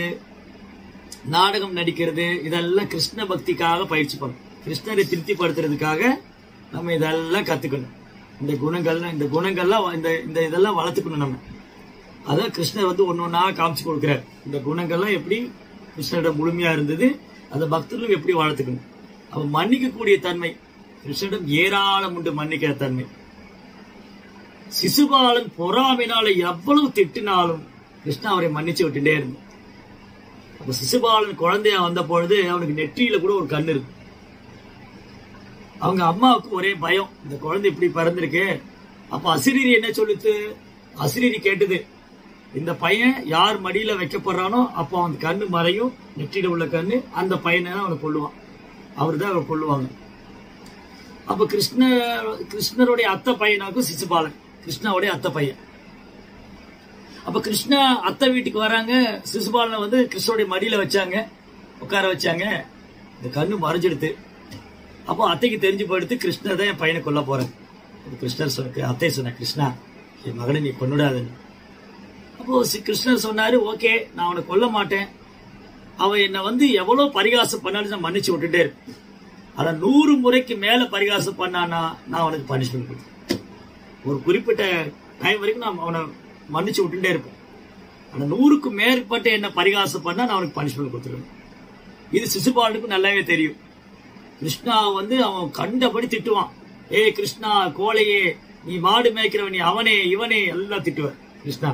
நாடகம் நடிக்கிறது இதெல்லாம் கிருஷ்ண பக்திக்காக பயிற்சி பண்ணணும் கிருஷ்ணரை திருப்திப்படுத்துறதுக்காக நம்ம இதெல்லாம் கத்துக்கணும் இந்த குணங்கள்லாம் இந்த குணங்கள்லாம் இந்த இந்த இதெல்லாம் வளர்த்துக்கணும் நம்ம அதான் கிருஷ்ணர் வந்து ஒன்னு ஒன்னா காமிச்சு கொடுக்கிறார் இந்த குணங்கள்லாம் எப்படி கிருஷ்ணரிடம் முழுமையா இருந்தது அந்த பக்தர்களும் எப்படி வளர்த்துக்கணும் அப்ப மன்னிக்கக்கூடிய தன்மை கிருஷ்ணரிடம் ஏராளம் உண்டு மன்னிக்கிற தன்மை சிசுபாலன் பொறாமைனால எவ்வளவு திட்டினாலும் கிருஷ்ணா அவரை மன்னிச்சு விட்டுட்டே இருந்தார் அப்ப சிசுபாலன் குழந்தையா வந்த பொழுது அவனுக்கு நெற்றியில கூட ஒரு கண்ணு இருக்கு அவங்க அம்மாவுக்கு ஒரே பயம் இந்த குழந்தை இப்படி பிறந்திருக்கு அப்ப அசிரீரி என்ன சொல்லுச்சு அசிரீரி கேட்டது இந்த பையன் யார் மடியில வைக்கப்படுறானோ அப்போ அவன் கண்ணு மறையும் நெற்றியில உள்ள கண்ணு அந்த பையனை தான் அவனை கொள்ளுவான் அவர் தான் அவனை கொள்ளுவாங்க அப்ப கிருஷ்ண கிருஷ்ணருடைய அத்தை பையனாக்கும் சிசுபாலன் கிருஷ்ணாவுடைய அத்தை பையன் அப்ப கிருஷ்ணா அத்தை வீட்டுக்கு வராங்க சிசுபாலனை வந்து கிருஷ்ணனுடைய மடியில வச்சாங்க உட்கார வச்சாங்க இந்த கண்ணு மறைஞ்சிடுது அப்போ அத்தைக்கு தெரிஞ்சு போயிடுத்து கிருஷ்ணர் தான் என் பையனை கொல்ல போறேன் அப்ப கிருஷ்ணர் சொன்ன அத்தை சொன்ன கிருஷ்ணா என் மகனை நீ கொண்டுடாதுன்னு அப்போ சி- கிருஷ்ணர் சொன்னாரு ஓகே நான் அவனை கொல்ல மாட்டேன் அவன் என்னை வந்து எவ்வளவு பரிகாசம் பண்ணாலும் நான் மன்னிச்சு விட்டுட்டே இருப்பேன் ஆனா நூறு முறைக்கு மேல பரிகாசம் பண்ணானா நான் அவனுக்கு பனிஷ்மெண்ட் கொடுப்பேன் ஒரு குறிப்பிட்ட டைம் வரைக்கும் நான் அவனை மன்னிச்சு விட்டுட்டே இருப்பேன் ஆனா நூறுக்கு மேற்பட்ட என்ன பரிகாசம் பண்ணா நான் அவனுக்கு பனிஷ்மெண்ட் கொடுத்துருவேன் இது சிசுபாலனுக்கு நல்லாவே தெரியும் கிருஷ்ணா வந்து அவன் கண்டபடி திட்டுவான் ஏய் கிருஷ்ணா கோழையே நீ மாடு மேய்க்கிறவன் நீ அவனே இவனே எல்லாம் திட்டுவார் கிருஷ்ணா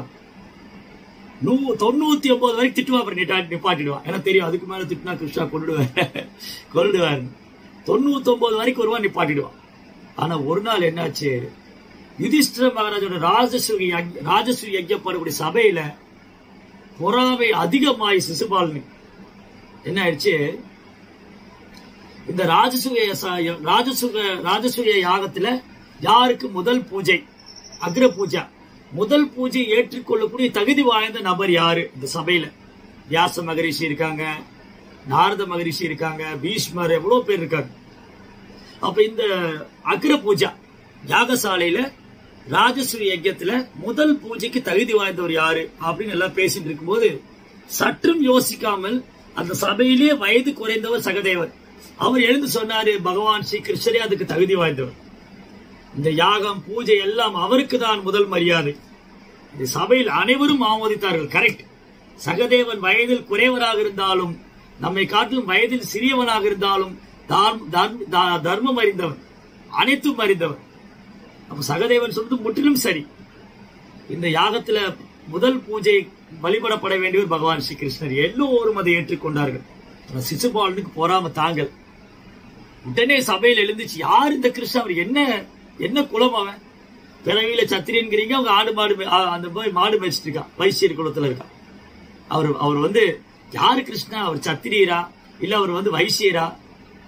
நூ தொண்ணூத்தி ஒன்பது வரைக்கும் திட்டுவா அப்புறம் நிட்டா- நிப்பாட்டிடுவான் எனக்கு தெரியும் அதுக்கு மேல திட்டினா கிருஷ்ணா கொண்டுடுவார் கொண்டுடுவார் தொண்ணூத்தி ஒன்பது வரைக்கும் ஒருவன் நிப்பாட்டிடுவான் ஆனா ஒரு நாள் என்னாச்சு யுதிஷ்டிர மகாராஜோட ராஜசூரி யஜ்- ராஜசூரி யஜ்யப்படக்கூடிய சபையில பொறாமை அதிகமாயி சிசுபாலனுக்கு என்ன ஆயிடுச்சு இந்த ராஜசூய ச- ராஜசூக ராஜசூய யாகத்துல யாருக்கு முதல் பூஜை அக்ர பூஜா முதல் பூஜை ஏற்றுக்கொள்ளக்கூடிய தகுதி வாய்ந்த நபர் யாரு இந்த சபையில வியாச மகரிஷி இருக்காங்க நாரத மகரிஷி இருக்காங்க பீஷ்மர் எவ்வளவு பேர் இருக்காங்க அப்ப இந்த அக்ர பூஜா யாகசாலையில ராஜசூய யஜ்யத்துல முதல் பூஜைக்கு தகுதி வாய்ந்தவர் யாரு அப்படின்னு எல்லாம் பேசிட்டு இருக்கும்போது சற்றும் யோசிக்காமல் அந்த சபையிலேயே வயது குறைந்தவர் சகதேவர் அவர் எழுந்து சொன்னாரு பகவான் ஸ்ரீ கிருஷ்ணரே அதுக்கு தகுதி வாய்ந்தவர் இந்த யாகம் பூஜை எல்லாம் அவருக்கு தான் முதல் மரியாதை இந்த சபையில் அனைவரும் ஆமோதித்தார்கள் கரெக்ட் சகதேவன் வயதில் குறைவராக இருந்தாலும் நம்மை காட்டிலும் வயதில் சிறியவனாக இருந்தாலும் தார்ம- தர்ம- த- தர்மம் அறிந்தவன் அனைத்தும் அறிந்தவன் அப்ப சகதேவன் சொல்றது முற்றிலும் சரி இந்த யாகத்துல முதல் பூஜை வழிபடப்பட வேண்டியவர் பகவான் ஸ்ரீ கிருஷ்ணர் எல்லோரும் அதை ஏற்றுக்கொண்டார்கள் ஆனா சிசுபாலனுக்கு பொறாம தாங்கள் உடனே சபையில் எழுந்துச்சு யார் இந்த கிருஷ்ணன் அவர் என்ன என்ன குலம் அவன் பிறவியில சத்திரியன்கிறீங்க அவங்க ஆடு மாடு மே- ஆ- அந்த போய் மாடு மேய்ச்சிட்டு இருக்கான் வைசியர் குலத்துல இருக்கான் அவர் அவர் வந்து யாரு கிருஷ்ணா அவர் சத்திரியரா இல்ல அவர் வந்து வைசியரா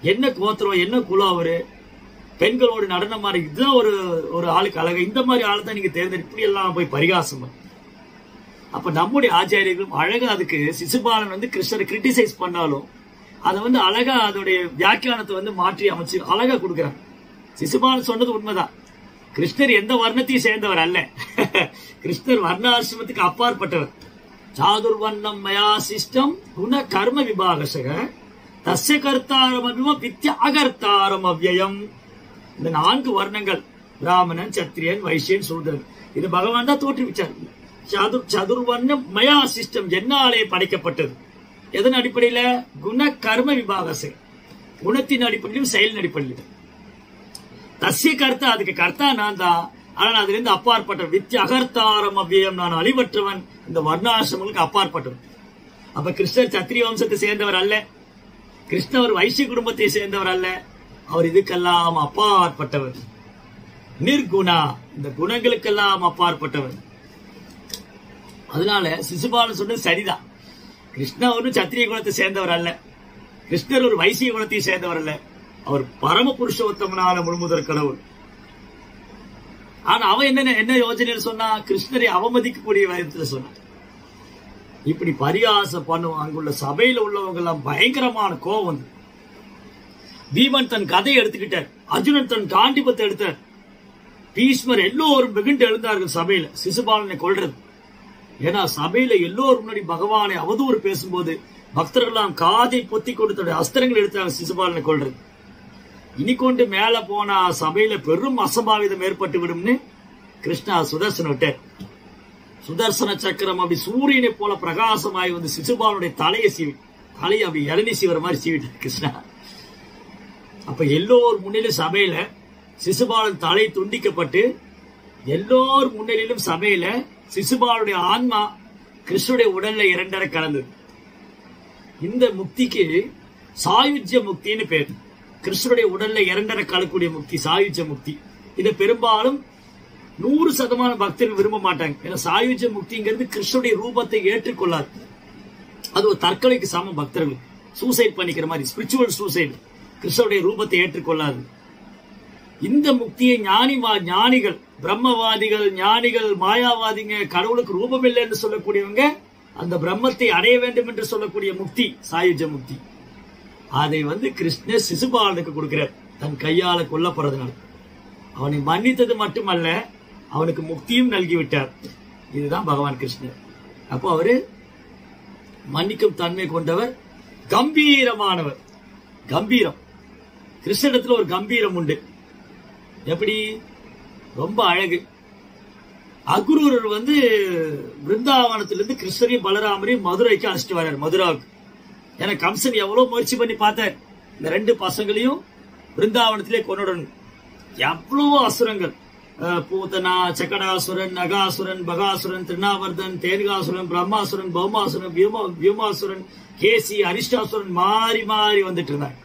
என்ன கோத்திரம் என்ன குலம் அவரு பெண்களோடு நடனம் மாதிரி இதுதான் ஒரு ஒரு ஆளுக்கு அழகு இந்த மாதிரி ஆளை தான் நீங்க தேர்ந்தெடு இப்படி எல்லாம் போய் பரிகாசம் பண்ணு. அப்ப நம்முடைய ஆச்சாரியர்களும் அழகா அதுக்கு சிசுபாலன் வந்து கிருஷ்ணரை கிரிட்டிசைஸ் பண்ணாலும் அதை வந்து அழகா அதோடைய வியாக்கியானத்தை வந்து மாற்றி அமைச்சு அழகா கொடுக்குறாங்க சிசுபாலன் சொன்னது உண்மைதான் கிருஷ்ணர் எந்த வர்ணத்தையும் சேர்ந்தவர் அல்ல கிருஷ்ணர் வர்ணாசிரமத்துக்கு அப்பாற்பட்டவர் சாதுர்வர்ணம் மயா சிஷ்டம் குண கர்ம விபாகசக தஸ்ய கர்த்தாரம் அபிம வித்யாகர்த்தாரம் அவ்யயம் இந்த நான்கு வர்ணங்கள் பிராமணன் சத்திரியன் வைசியன் சூதரன் இது பகவான் தான் தோற்றுவிச்சார் சதுர் சதுர்வர்ணம் மயா சிஸ்டம் என்னாலே படைக்கப்பட்டது எதன் அடிப்படையில குண கர்ம விபாகசக குணத்தின் அடிப்படையிலும் செயலின் அடிப்படையிலும் தஸ்ய கர்த்தா அதுக்கு கர்த்தா நான் தான் ஆனால் அதுல இருந்து அப்பாற்பட்ட வித்ய அகர்த்தாரம் அவ்வியம் நான் அழிவற்றவன் இந்த வர்ணாசிரமங்களுக்கு அப்பாற்பட்டவன் அப்ப கிருஷ்ணர் சத்திரிய வம்சத்தை சேர்ந்தவர் அல்ல கிருஷ்ணவர் வைசிய குடும்பத்தை சேர்ந்தவர் அல்ல அவர் இதுக்கெல்லாம் அப்பாற்பட்டவர் நிர்குணா இந்த குணங்களுக்கெல்லாம் அப்பாற்பட்டவர் அதனால சிசுபாலன் சொன்னது சரிதான் கிருஷ்ணா ஒன்றும் சத்திரிய குணத்தை சேர்ந்தவர் அல்ல கிருஷ்ணர் ஒரு வைசிய குணத்தை சேர்ந்தவர் அல்ல அவர் பரம புருஷோத்தமனான முழுமுதற் கடவுள் ஆனா அவன் என்ன என்ன யோசனையில் சொன்னா கிருஷ்ணரை அவமதிக்கக்கூடிய விதத்துல சொன்னான் இப்படி பரிகாசம் பண்ணுவோம் அங்குள்ள சபையில உள்ளவங்க எல்லாம் பயங்கரமான கோவம் வந்து பீமன் தன் கதையை எடுத்துக்கிட்டார் அர்ஜுனன் தன் காண்டிபத்தை எடுத்தார் பீஷ்மர் எல்லோரும் வெகுண்டு எழுந்தார்கள் சபையில சிசுபாலனை கொள்றது ஏன்னா சபையில எல்லோரும் முன்னாடி பகவானை அவதூறு பேசும்போது பக்தர்கள் எல்லாம் காதை பொத்தி கொண்டு தன்னுடைய அஸ்திரங்கள் எடுத்தாங்க சிசுபாலனை கொள்றது இனி கொண்டு மேல போனா சபையில பெரும் அசம்பாவிதம் ஏற்பட்டு விடும்னு கிருஷ்ணா சுதர்சன விட்டார் சுதர்சன சக்கரம் அப்படி சூரியனை போல பிரகாசமாய் வந்து சிசுபாலனுடைய தலையை சீவி தலையை அப்படி இளநி சீவர மாதிரி சீவிட்டார் கிருஷ்ணா அப்ப எல்லோர் முன்னிலும் சபையில சிசுபாலன் தலை துண்டிக்கப்பட்டு எல்லோர் முன்னிலும் சபையில சிசுபாலுடைய ஆன்மா கிருஷ்ணனுடைய உடல்ல இரண்டரை கலந்தது இந்த முக்திக்கு சாயுஜ்ய முக்தின்னு பேர் கிருஷ்ணனுடைய உடல்ல இரண்டரை கலக்கூடிய முக்தி சாயுஜ்ய முக்தி இதை பெரும்பாலும் நூறு சதமான பக்தர்கள் விரும்ப மாட்டாங்க ஏன்னா சாயுஜ்ய முக்திங்கிறது கிருஷ்ணனுடைய ரூபத்தை ஏற்றுக்கொள்ளாது அது ஒரு தற்கொலைக்கு சம பக்தர்கள் சூசைட் பண்ணிக்கிற மாதிரி ஸ்பிரிச்சுவல் சூசைட் கிருஷ்ணனுடைய ரூபத்தை ஏற்றுக்கொள்ளாது இந்த முக்தியை ஞானி ஞானிகள் பிரம்மவாதிகள் ஞானிகள் மாயாவாதிங்க கடவுளுக்கு ரூபம் இல்லை என்று சொல்லக்கூடியவங்க அந்த பிரம்மத்தை அடைய வேண்டும் என்று சொல்லக்கூடிய முக்தி சாயுஜ முக்தி அதை வந்து கிருஷ்ணர் சிசுபாலனுக்கு கொடுக்கிறார் தன் கையால கொல்லப்படுறதுனால அவனை மன்னித்தது மட்டுமல்ல அவனுக்கு முக்தியும் நல்கிவிட்டார் இதுதான் பகவான் கிருஷ்ணர் அப்போ அவரு மன்னிக்கும் தன்மை கொண்டவர் கம்பீரமானவர் கம்பீரம் கிருஷ்ணனிடத்துல ஒரு கம்பீரம் உண்டு எப்படி ரொம்ப அழகு அகுரூரர் வந்து பிருந்தாவனத்திலிருந்து கிருஷ்ணரையும் பலராமரையும் மதுரைக்கு அழைச்சிட்டு வர்றார் மதுராவுக்கு ஏன்னா கம்சன் எவ்வளவு முயற்சி பண்ணி பார்த்தார் இந்த ரெண்டு பசங்களையும் பிருந்தாவனத்திலே கொண்டுடணும் எவ்வளவோ அசுரங்கள் அஹ், பூதனா சக்கடாசுரன் நகாசுரன் பகாசுரன் திருநாவர்தன் தேன்காசுரன் பிரம்மாசுரன் பௌமாசுரன் வியூமா வியூமாசுரன் கேசி அரிஷ்டாசுரன் மாறி மாறி வந்துட்டு இருந்தாங்க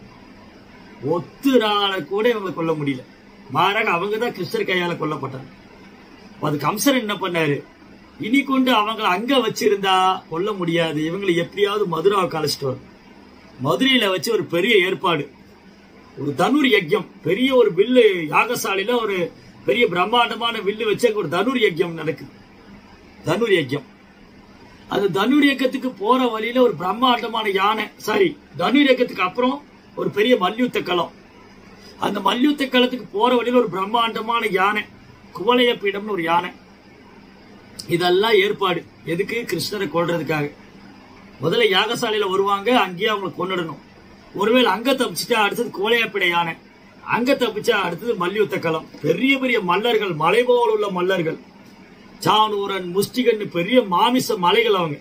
ஒத்து நாளை கூட இவங்களை கொல்ல முடியல மாறாக அவங்க தான் கிருஷ்ணர் கையால கொல்லப்பட்டாங்க அப்ப அது கம்சன் என்ன பண்ணாரு இனி கொண்டு அவங்களை அங்க வச்சிருந்தா கொல்ல முடியாது இவங்களை எப்படியாவது மதுராவுக்கு அழைச்சிட்டு வரும் மதுரையில வச்சு ஒரு பெரிய ஏற்பாடு ஒரு தனுர் யஜ்யம் பெரிய ஒரு வில்லு யாகசாலையில ஒரு பெரிய பிரம்மாண்டமான வில்லு வச்சு அங்க ஒரு தனுர் யஜ்யம் நடக்குது தனுர் யஜ்யம் அந்த தனுர் இயக்கத்துக்கு போற வழியில ஒரு பிரம்மாண்டமான யானை சாரி தனுர் இயக்கத்துக்கு அப்புறம் ஒரு பெரிய மல்யுத்த களம் அந்த மல்யுத்த களத்துக்கு போற வழியில ஒரு பிரம்மாண்டமான யானை குவளைய பீடம்னு ஒரு யானை இதெல்லாம் ஏற்பாடு எதுக்கு கிருஷ்ணரை கொல்றதுக்காக முதல்ல யாகசாலையில வருவாங்க அங்கேயே அவங்களை கொன்னுடணும் ஒருவேளை அங்க தப்பிச்சுட்டா அடுத்தது கோலையாப்பிடை யானை அங்க தப்பிச்சா அடுத்தது மல்யுத்த களம் பெரிய பெரிய மல்லர்கள் மலை போல் உள்ள மல்லர்கள் சானூரன் முஸ்டிகன் பெரிய மாமிச மலைகள் அவங்க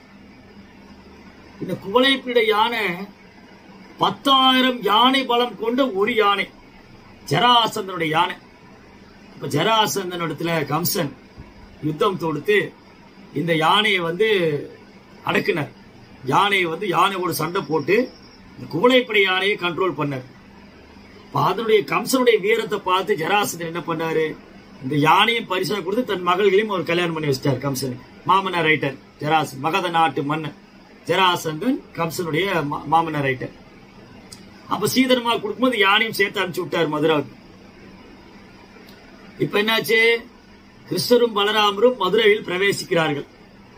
இந்த குவளைப்பிட யானை பத்தாயிரம் யானை பலம் கொண்ட ஒரு யானை ஜராசந்தனுடைய யானை இப்ப ஜராசந்தன் இடத்துல கம்சன் யுத்தம் தொடுத்து இந்த யானையை வந்து அடக்குனார் யானையை வந்து யானையோட சண்டை போட்டு இந்த குவளைப்படை யானையை கண்ட்ரோல் பண்ணார் இப்ப அதனுடைய கம்சனுடைய வீரத்தை பார்த்து ஜராசந்தன் என்ன பண்ணாரு இந்த யானையும் பரிசா கொடுத்து தன் மகள்களையும் அவர் கல்யாணம் பண்ணி வச்சிட்டார் கம்சனுக்கு மாமனார் ரைட்டர் ஜராசன் மகத நாட்டு மன்னன் ஜராசந்தன் கம்சனுடைய மா- மாமனார் ரைட்டர் அப்ப சீதனமா கொடுக்கும்போது யானையும் சேர்த்து அனுப்பிச்சு விட்டார் மதுராவுக்கு இப்ப என்னாச்சு கிருஷ்ணரும் பலராமரும் மதுரையில் பிரவேசிக்கிறார்கள்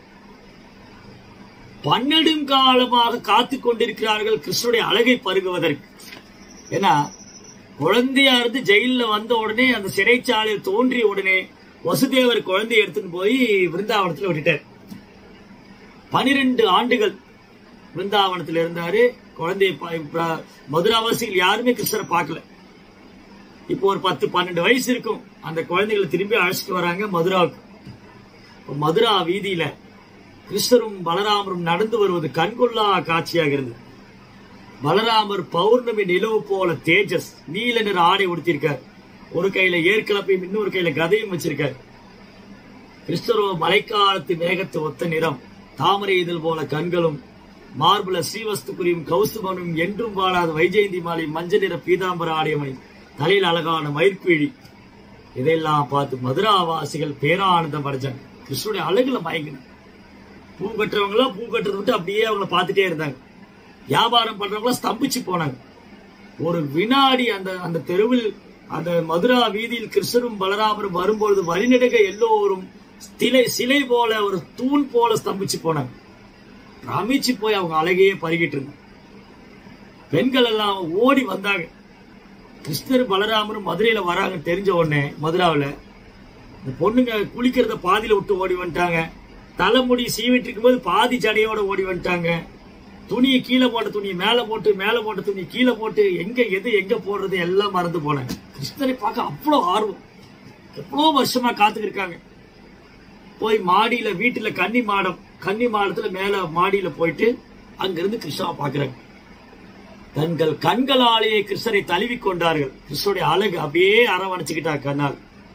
பன்னெடும் காலமாக காத்து கொண்டிருக்கிறார்கள் கிருஷ்ணனுடைய அழகை பருகுவதற்கு ஏன்னா குழந்தையா இருந்து ஜெயில வந்த உடனே அந்த சிறைச்சாலையில் தோன்றிய உடனே வசுதேவர் குழந்தையை எடுத்துட்டு போய் விருந்தாவனத்துல விட்டுட்டார் பனிரெண்டு ஆண்டுகள் விருந்தாவனத்துல இருந்தாரு குழந்தைய பா- இப்ப மதுராவாசிகள் யாருமே கிருஷ்ணரை பார்க்கல இப்போ ஒரு பத்து பன்னெண்டு வயசு இருக்கும் அந்த குழந்தைகளை திரும்பி அழைச்சிட்டு வராங்க மதுராவுக்கு இப்ப மதுரா வீதியில கிருஷ்ணரும் பலராமரும் நடந்து வருவது கண்கொள்ளா காட்சியாக இருந்தது பலராமர் பௌர்ணமி நிலவு போல தேஜஸ் நீல நிற ஆடை உடுத்திருக்கார் ஒரு கையில ஏற்கலப்பையும் இன்னொரு கையில கதையும் வச்சிருக்கார் கிறிஸ்தரோ மழைக்காலத்து மேகத்து ஒத்த நிறம் தாமரை இதழ் போல கண்களும் மார்புல ஸ்ரீவஸ்துக்குரியும் கௌசுபனும் என்றும் வாழாத வைஜெயந்தி மாலை மஞ்சள் நிற பீதாம்பர ஆடையமணி தலையில் அழகான மயிர்பீழி இதையெல்லாம் பார்த்து மதுராவாசிகள் பேரானந்தம் அடைஞ்சாங்க கிருஷ்ணனுடைய அழகுல மயங்கின பூ கட்டுறவங்களாம் பூ கட்டுறதை விட்டு அப்படியே அவங்கள பார்த்துட்டே இருந்தாங்க வியாபாரம் பண்றவங்களாம் ஸ்தம்பிச்சு போனாங்க ஒரு வினாடி அந்த அந்த தெருவில் அந்த மதுரா வீதியில் கிருஷ்ணரும் பலராமரும் வரும்பொழுது வழிநெடுக எல்லோரும் சிலை சிலை போல ஒரு தூண் போல ஸ்தம்பிச்சு போனாங்க பிரமிச்சு போய் அவங்க அழகையே பருகிட்டு இருந்தாங்க பெண்கள் எல்லாம் ஓடி வந்தாங்க கிருஷ்ணர் பலராமரும் மதுரையில வராங்க தெரிஞ்ச உடனே மதுராவுல இந்த பொண்ணுங்க குளிக்கிறத பாதியில விட்டு ஓடி வந்துட்டாங்க தலைமுடி சீவிட்டு இருக்கும்போது பாதி ஜடையோட ஓடி வந்துட்டாங்க துணியை கீழே போட்ட துணியை மேல போட்டு மேல போட்ட துணி கீழே போட்டு எங்க எது எங்க போடுறது எல்லாம் மறந்து போனாங்க கிருஷ்ணரை பார்க்க அவ்வளவு ஆர்வம் எவ்வளவு வருஷமா காத்துக்கிட்டு இருக்காங்க போய் மாடியில வீட்டுல கன்னி மாடம் கன்னி மாடத்துல மேல மாடியில போயிட்டு அங்கிருந்து கிருஷ்ணாவை பாக்குறாங்க தங்கள் கண்களாலேயே கிருஷ்ணரை தழுவி கொண்டார்கள் கிருஷ்ணனுடைய அழகு அப்படியே அரவணைச்சுக்கிட்டா கண்ணால்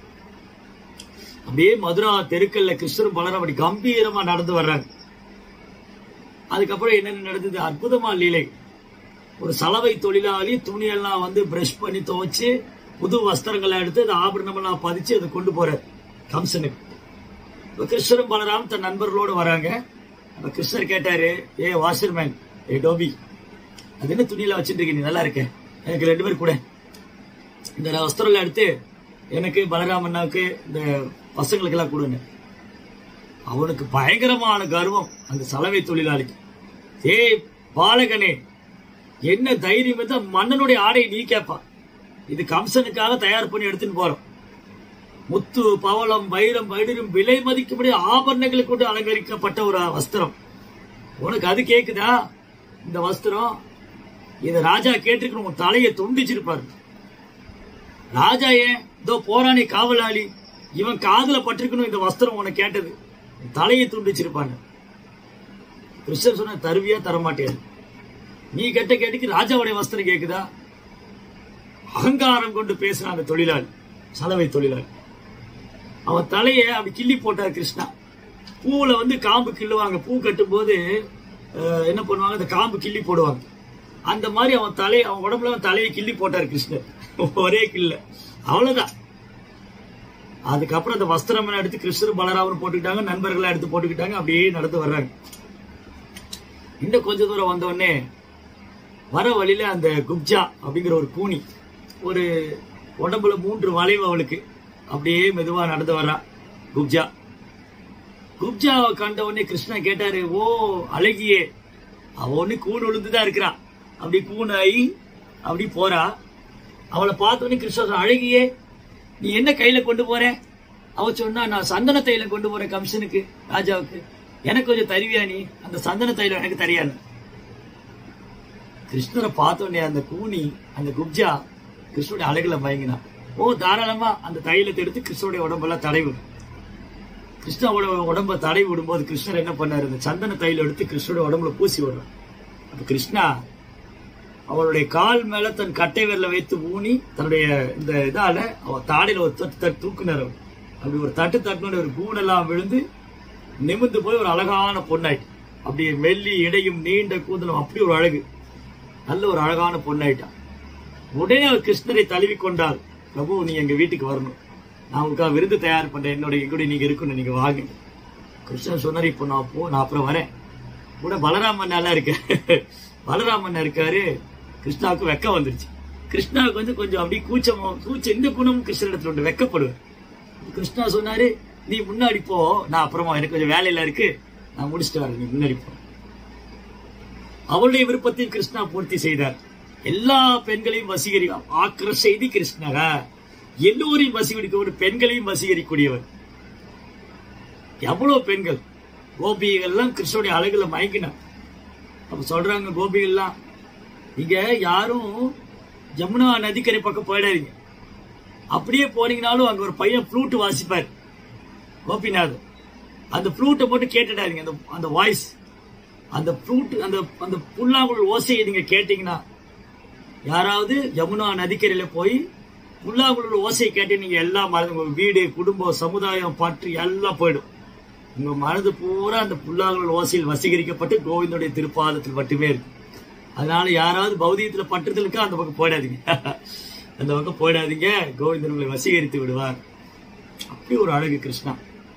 அப்படியே மதுரா தெருக்கல்ல கிருஷ்ணரும் பலரும் அப்படி கம்பீரமா நடந்து வர்றாங்க அதுக்கப்புறம் என்னென்ன நடந்தது அற்புதமா லீலை ஒரு சலவை தொழிலாளி துணியெல்லாம் வந்து பிரஷ் பண்ணி துவைச்சு புது வஸ்திரங்களை எடுத்து அந்த ஆபரணம் எல்லாம் பதிச்சு அதை கொண்டு போறாரு கம்சனுக்கு இப்ப கிருஷ்ணரும் பலராம் தன் நண்பர்களோடு வராங்க அப்ப கிருஷ்ணர் கேட்டாரு ஏ வாஷர்மேன் ஏ டோபி அது என்ன துணியில வச்சுட்டு இருக்க நீ நல்லா இருக்க எனக்கு ரெண்டு பேர் கூட இந்த வஸ்திரம் எடுத்து எனக்கு பலராமண்ணாவுக்கு இந்த பசங்களுக்கு எல்லாம் கொடுங்க அவனுக்கு பயங்கரமான கர்வம் அந்த சலவை தொழிலாளிக்கு ஏய் பாலகனே என்ன தைரியம் இருந்தா மன்னனுடைய ஆடை நீ கேப்பா இது கம்சனுக்காக தயார் பண்ணி எடுத்துட்டு போறோம் முத்து பவளம் வைரம் வைடரும் விலை மதிக்கும்படி ஆபரணங்களை கொண்டு அலங்கரிக்கப்பட்ட ஒரு வஸ்திரம் உனக்கு அது கேக்குதா இந்த வஸ்திரம் இத ராஜா கேட்டிருக்கணும் உன் தலையை துண்டிச்சிருப்பாரு ராஜா ஏன் இதோ போராணி காவலாளி இவன் காதுல பட்டிருக்கணும் இந்த வஸ்திரம் உனக்கு கேட்டது உன் தலையை துண்டிச்சிருப்பாங்க கிருஷ்ணன் சொன்ன தருவியா தரமாட்டேன் நீ கெட்ட கேட்டுக்கு ராஜாவுடைய வஸ்திரம் கேக்குதா அகங்காரம் கொண்டு பேசுறான் அந்த தொழிலாளி சலவை தொழிலாளி அவன் தலைய அப்படி கிள்ளி போட்டார் கிருஷ்ணா பூவுல வந்து காம்பு கிள்ளுவாங்க பூ கட்டும் போது அஹ், என்ன பண்ணுவாங்க அந்த காம்பு கிள்ளி போடுவாங்க அந்த மாதிரி அவன் தலை அவன் உடம்புல அவன் தலையை கிள்ளி போட்டார் கிருஷ்ணர் ஒரே கில்ல அவ்வளவுதான் அதுக்கப்புறம் அந்த வஸ்திரம் எல்லாம் எடுத்து கிருஷ்ணர் பலராமர் போட்டுக்கிட்டாங்க நண்பர்களா எடுத்து போட்டுக்கிட்டாங்க அப்படியே நடந்து வர்றாங்க இன்னும் கொஞ்ச தூரம் வந்த உடனே வர வழியில அந்த குப்ஜா அப்படிங்கிற ஒரு கூனி ஒரு உடம்புல மூன்று வளைவு அவளுக்கு அப்படியே மெதுவா நடந்து வர்றா குப்ஜா குப்ஜாவை கண்ட உடனே கிருஷ்ணா கேட்டாரு ஓ அழகியே அவ ஒண்ணு கூண் விழுந்துதான் இருக்கிறா அப்படி கூணாயி அப்படி போறா அவளை பார்த்த உடனே கிருஷ்ணா சொன்னா, அழகியே நீ என்ன கையில கொண்டு போற அவ சொன்னா நான் சந்தன தைலம் கொண்டு போறேன் கம்சனுக்கு ராஜாவுக்கு எனக்கு கொஞ்சம் தருவியா நீ அந்த சந்தன தைலம் எனக்கு தரியான்னு கிருஷ்ணரை பார்த்த உடனே அந்த கூனி அந்த குப்ஜா கிருஷ்ணனுடைய அழகுல மயங்கினா ஓ தாராளமா அந்த தைலத்தை எடுத்து கிருஷ்ணனுடைய உடம்பெல்லாம் தடவி கிருஷ்ணாவோட உடம்ப தடவி விடும்போது கிருஷ்ணர் என்ன பண்ணாரு இந்த சந்தன தைலம் எடுத்து கிருஷ்ணனுடைய உடம்புல பூசி விடுறான் அப்ப கிருஷ்ணா அவளுடைய கால் மேல தன் கட்டை விரல வைத்து ஊனி தன்னுடைய இந்த இதால அவ தாடையில ஒரு தட்டு தட்டு தூக்குனார் அவர். அப்படி ஒரு தட்டு தட்டுனோட ஒரு கூணெல்லாம் விழுந்து நிமிர்ந்து போய் ஒரு அழகான பொண்ணாயிட்டு அப்படி மெல்லி இடையும் நீண்ட கூந்தலும் அப்படி ஒரு அழகு நல்ல ஒரு அழகான பொண்ணாயிட்டான் உடனே அவர் கிருஷ்ணரை தழுவி கொண்டார் பிரபு நீ எங்க வீட்டுக்கு வரணும் நான் உங்களுக்காக விருந்து தயார் பண்றேன் என்னோட எங்கூட நீங்க இருக்கணும் நீங்க வாங்க கிருஷ்ணன் சொன்னாரு இப்போ நான் போ நான் அப்புறம் வரேன் கூட பலராமன் நல்லா இருக்கு பலராமன் இருக்காரு கிருஷ்ணாவுக்கு வெக்கம் வந்துருச்சு கிருஷ்ணாவுக்கு வந்து கொஞ்சம் அப்படியே கூச்சமோ கூச்சம் இந்த குணமும் கிருஷ்ணனிடத்துல உண்டு வெக்கப்படுவேன் கிருஷ்ணா சொன்னாரு நீ முன்னாடி போ நான் அப்புறமா எனக்கு கொஞ்சம் வேலையில இருக்கு நான் முடிச்சுட்டு வரேன் நீ முன்னாடி போ அவளுடைய விருப்பத்தையும் கிருஷ்ணா பூர்த்தி செய்தார் எல்லா பெண்களையும் வசீகரி ஆக்கிற செய்தி கிருஷ்ணரா எல்லோரையும் வசீகரிக்க பெண்களையும் வசீகரிக்கூடியவர் எவ்வளவு பெண்கள் கோபிகள்லாம் கிருஷ்ணனுடைய அழகுல மயங்கினார் அப்ப சொல்றாங்க கோபிகள்லாம் நீங்க யாரும் யமுனா நதிக்கரை பக்கம் போயிடாதீங்க அப்படியே போனீங்கனாலும் அங்க ஒரு பையன் ஃப்ளூட் வாசிப்பார் கோபிநாத் அந்த ஃப்ளூட்டை மட்டும் கேட்டுடாதீங்க அந்த அந்த வாய்ஸ் அந்த ஃப்ளூட் அந்த அந்த புல்லாங்குழல் ஓசையை நீங்க கேட்டீங்கன்னா யாராவது யமுனா நதிக்கரையில போய் புல்லாங்குழல் ஓசையை கேட்டு நீங்க எல்லாம் மறந்து உங்க வீடு குடும்பம் சமுதாயம் பற்று எல்லாம் போயிடும் உங்க மனது பூரா அந்த புல்லாங்குழல் ஓசையில் வசீகரிக்கப்பட்டு கோவிந்தனுடைய திருப்பாதத்தில் மட்டுமே இருக்கு அதனால யாராவது பௌதிகத்துல பற்றுதலுக்கு அந்த பக்கம் போயிடாதீங்க அந்த பக்கம் போயிடாதீங்க கோவிந்தன் உங்களை வசீகரித்து விடுவார் அப்படி ஒரு அழகு கிருஷ்ணா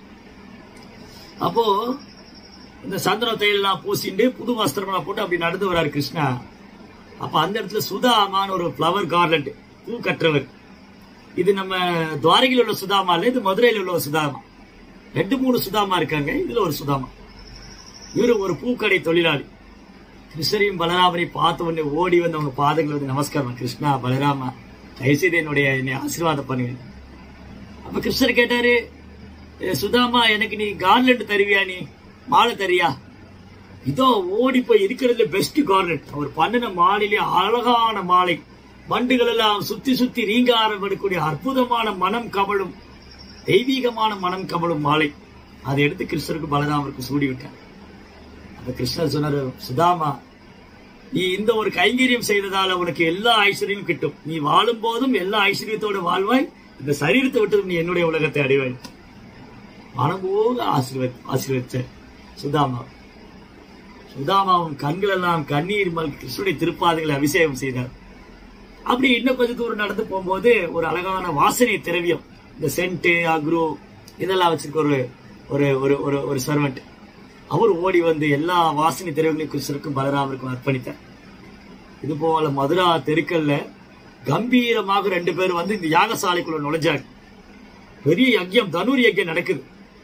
அப்போ இந்த சந்திர தையெல்லாம் பூசிண்டு புது வஸ்திரம்லாம் போட்டு அப்படி நடந்து வராரு கிருஷ்ணா அப்ப அந்த இடத்துல சுதாமான்னு ஒரு ஃப்ளவர் கார்லண்ட் பூ கற்றவர் இது நம்ம துவாரகையில் உள்ள சுதாமா இல்ல இது மதுரையில் உள்ள ஒரு சுதாமா ரெண்டு மூணு சுதாமா இருக்காங்க இதுல ஒரு சுதாமா இவரு ஒரு பூக்கடை தொழிலாளி கிருஷ்ணரையும் பலராமரையும் பார்த்த உடனே ஓடி வந்து அவங்க பாதங்கள் வந்து நமஸ்காரம் கிருஷ்ணா பலராமா தயவுசெய்து என்னுடைய என்னை ஆசீர்வாதம் பண்ணுங்க அப்ப கிருஷ்ணர் கேட்டாரு "ஏ, சுதாமா எனக்கு நீ கார்லண்ட் தருவியா நீ மாலை தரியா இதோ ஓடி போய் இருக்கிறதுல பெஸ்ட் கார்லண்ட் அவர் பண்ணின மாலையிலே அழகான மாலை வண்டுகள் எல்லாம் சுத்தி சுத்தி ரீங்காரம் எடுக்கக்கூடிய அற்புதமான மனம் கமழும் தெய்வீகமான மனம் கமழும் மாலை அதை எடுத்து கிருஷ்ணருக்கு பலராமருக்கு சூடி விட்டார் அப்ப கிருஷ்ணர் சொன்னாரு சுதாமா நீ இந்த ஒரு கைங்கரியம் செய்ததால உனக்கு எல்லா ஐஸ்வர்யமும் கிட்டும் நீ வாழும் போதும் எல்லா ஐஸ்வர்யத்தோட வாழ்வாய் இந்த சரீரத்தை விட்டு நீ என்னுடைய உலகத்தை அடைவாய் மனம்போது ஆசீர்வத் ஆசீர்வச்ச சுதாமா சுதாமாவும் கண்கள் எல்லாம் கண்ணீர் மல்கி கிருஷ்ணனுடைய திருப்பாதைகளை அபிஷேகம் செய்தார் அப்படி இன்னும் கொஞ்சம் தூரம் நடந்து போகும்போது ஒரு அழகான வாசனை திரவியம் இந்த சென்ட் அக்ரோ இதெல்லாம் வச்சிருக்க ஒரு ஒரு ஒரு ஒரு ஒரு சர்வெண்ட் அவர் ஓடி வந்து எல்லா வாசனை திரவியங்களையும் கிருஷ்ணருக்கும் பலராமருக்கும் அர்ப்பணித்தார் இது போல மதுரா தெருக்கல்ல கம்பீரமாக ரெண்டு பேரும் வந்து இந்த யாகசாலைக்குள்ள நுழைஞ்சாங்க பெரிய யஜ்யம் தனுர் யஜ்யம் நடக்குது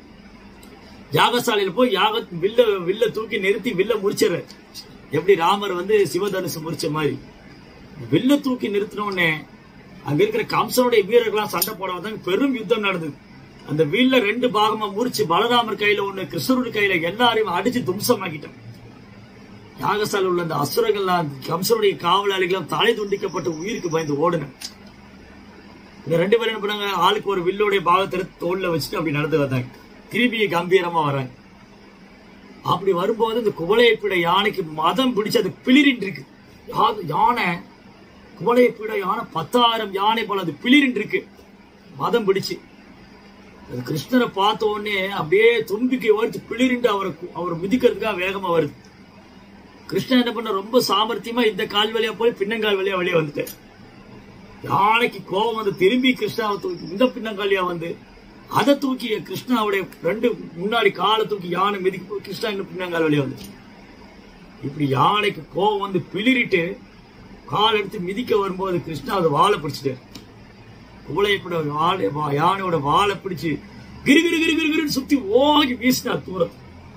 யாகசாலையில போய் யாக வில்ல வில்ல தூக்கி நிறுத்தி வில்ல முடிச்சிடுறாரு எப்படி ராமர் வந்து சிவதனுசு முடிச்ச மாதிரி வில்ல தூக்கி நிறுத்தின உடனே அங்க இருக்கிற கம்சனுடைய வீரர்கள்லாம் சண்டை போட வந்தாங்க பெரும் யுத்தம் நடந்தது அந்த வில்ல ரெண்டு பாகமா முறிச்சு பலராமர் கையில ஒண்ணு கிருஷ்ணருடைய கையில எல்லாரையும் அடிச்சு தும்சமாக்கிட்டான் யாகசாலை உள்ள அந்த அசுரங்கள்லாம் கம்சனுடைய காவலாளிகளும் தலை துண்டிக்கப்பட்டு உயிருக்கு பயந்து ஓடுனேன் இந்த ரெண்டு பேரும் என்ன பண்ணாங்க ஆளுக்கு ஒரு வில்லுடைய பாகத்தை எடுத்து தோல்ல வச்சுட்டு அப்படி நடந்து வந்தாங்க திரும்பி கம்பீரமா வராங்க அப்படி வரும்போது இந்த குவளையப்பீட யானைக்கு மதம் பிடிச்சு அது பிளிரின் இருக்கு யா- யானை குவளையப்பீட யானை பத்தாயிரம் யானை போல அது பிளிரின் இருக்கு மதம் பிடிச்சு அது கிருஷ்ணரை பார்த்த உடனே அப்படியே தும்பிக்கை ஓர்த்து பிளிரிண்டு அவரை கு- அவரை மிதிக்கிறதுக்காக வேகமா வருது கிருஷ்ணன் என்ன பண்ண ரொம்ப சாமர்த்தியமா இந்த கால் வழியா போய் பின்னங்கால் வழியா வெளியே வந்துட்டார் யானைக்கு கோபம் வந்து திரும்பி கிருஷ்ணாவை தூக்கி இந்த பின்னங்காலியா வந்து அதை தூக்கி கிருஷ்ணாவுடைய ரெண்டு முன்னாடி காலை தூக்கி யானை மிதிக்க போய் கிருஷ்ணா இன்னும் பின்னங்கால் வெளியே வந்து இப்படி யானைக்கு கோபம் வந்து பிளிரிட்டு கால் எடுத்து மிதிக்க வரும்போது கிருஷ்ணா அதை வாழை பிடிச்சிட்டாரு குவளையப்பட வாழை வா- யானையோட வாழை பிடிச்சு கிரு கிரு கிரு கிரு கிருன்னு சுத்தி ஓகி வீசினார் தூரத்து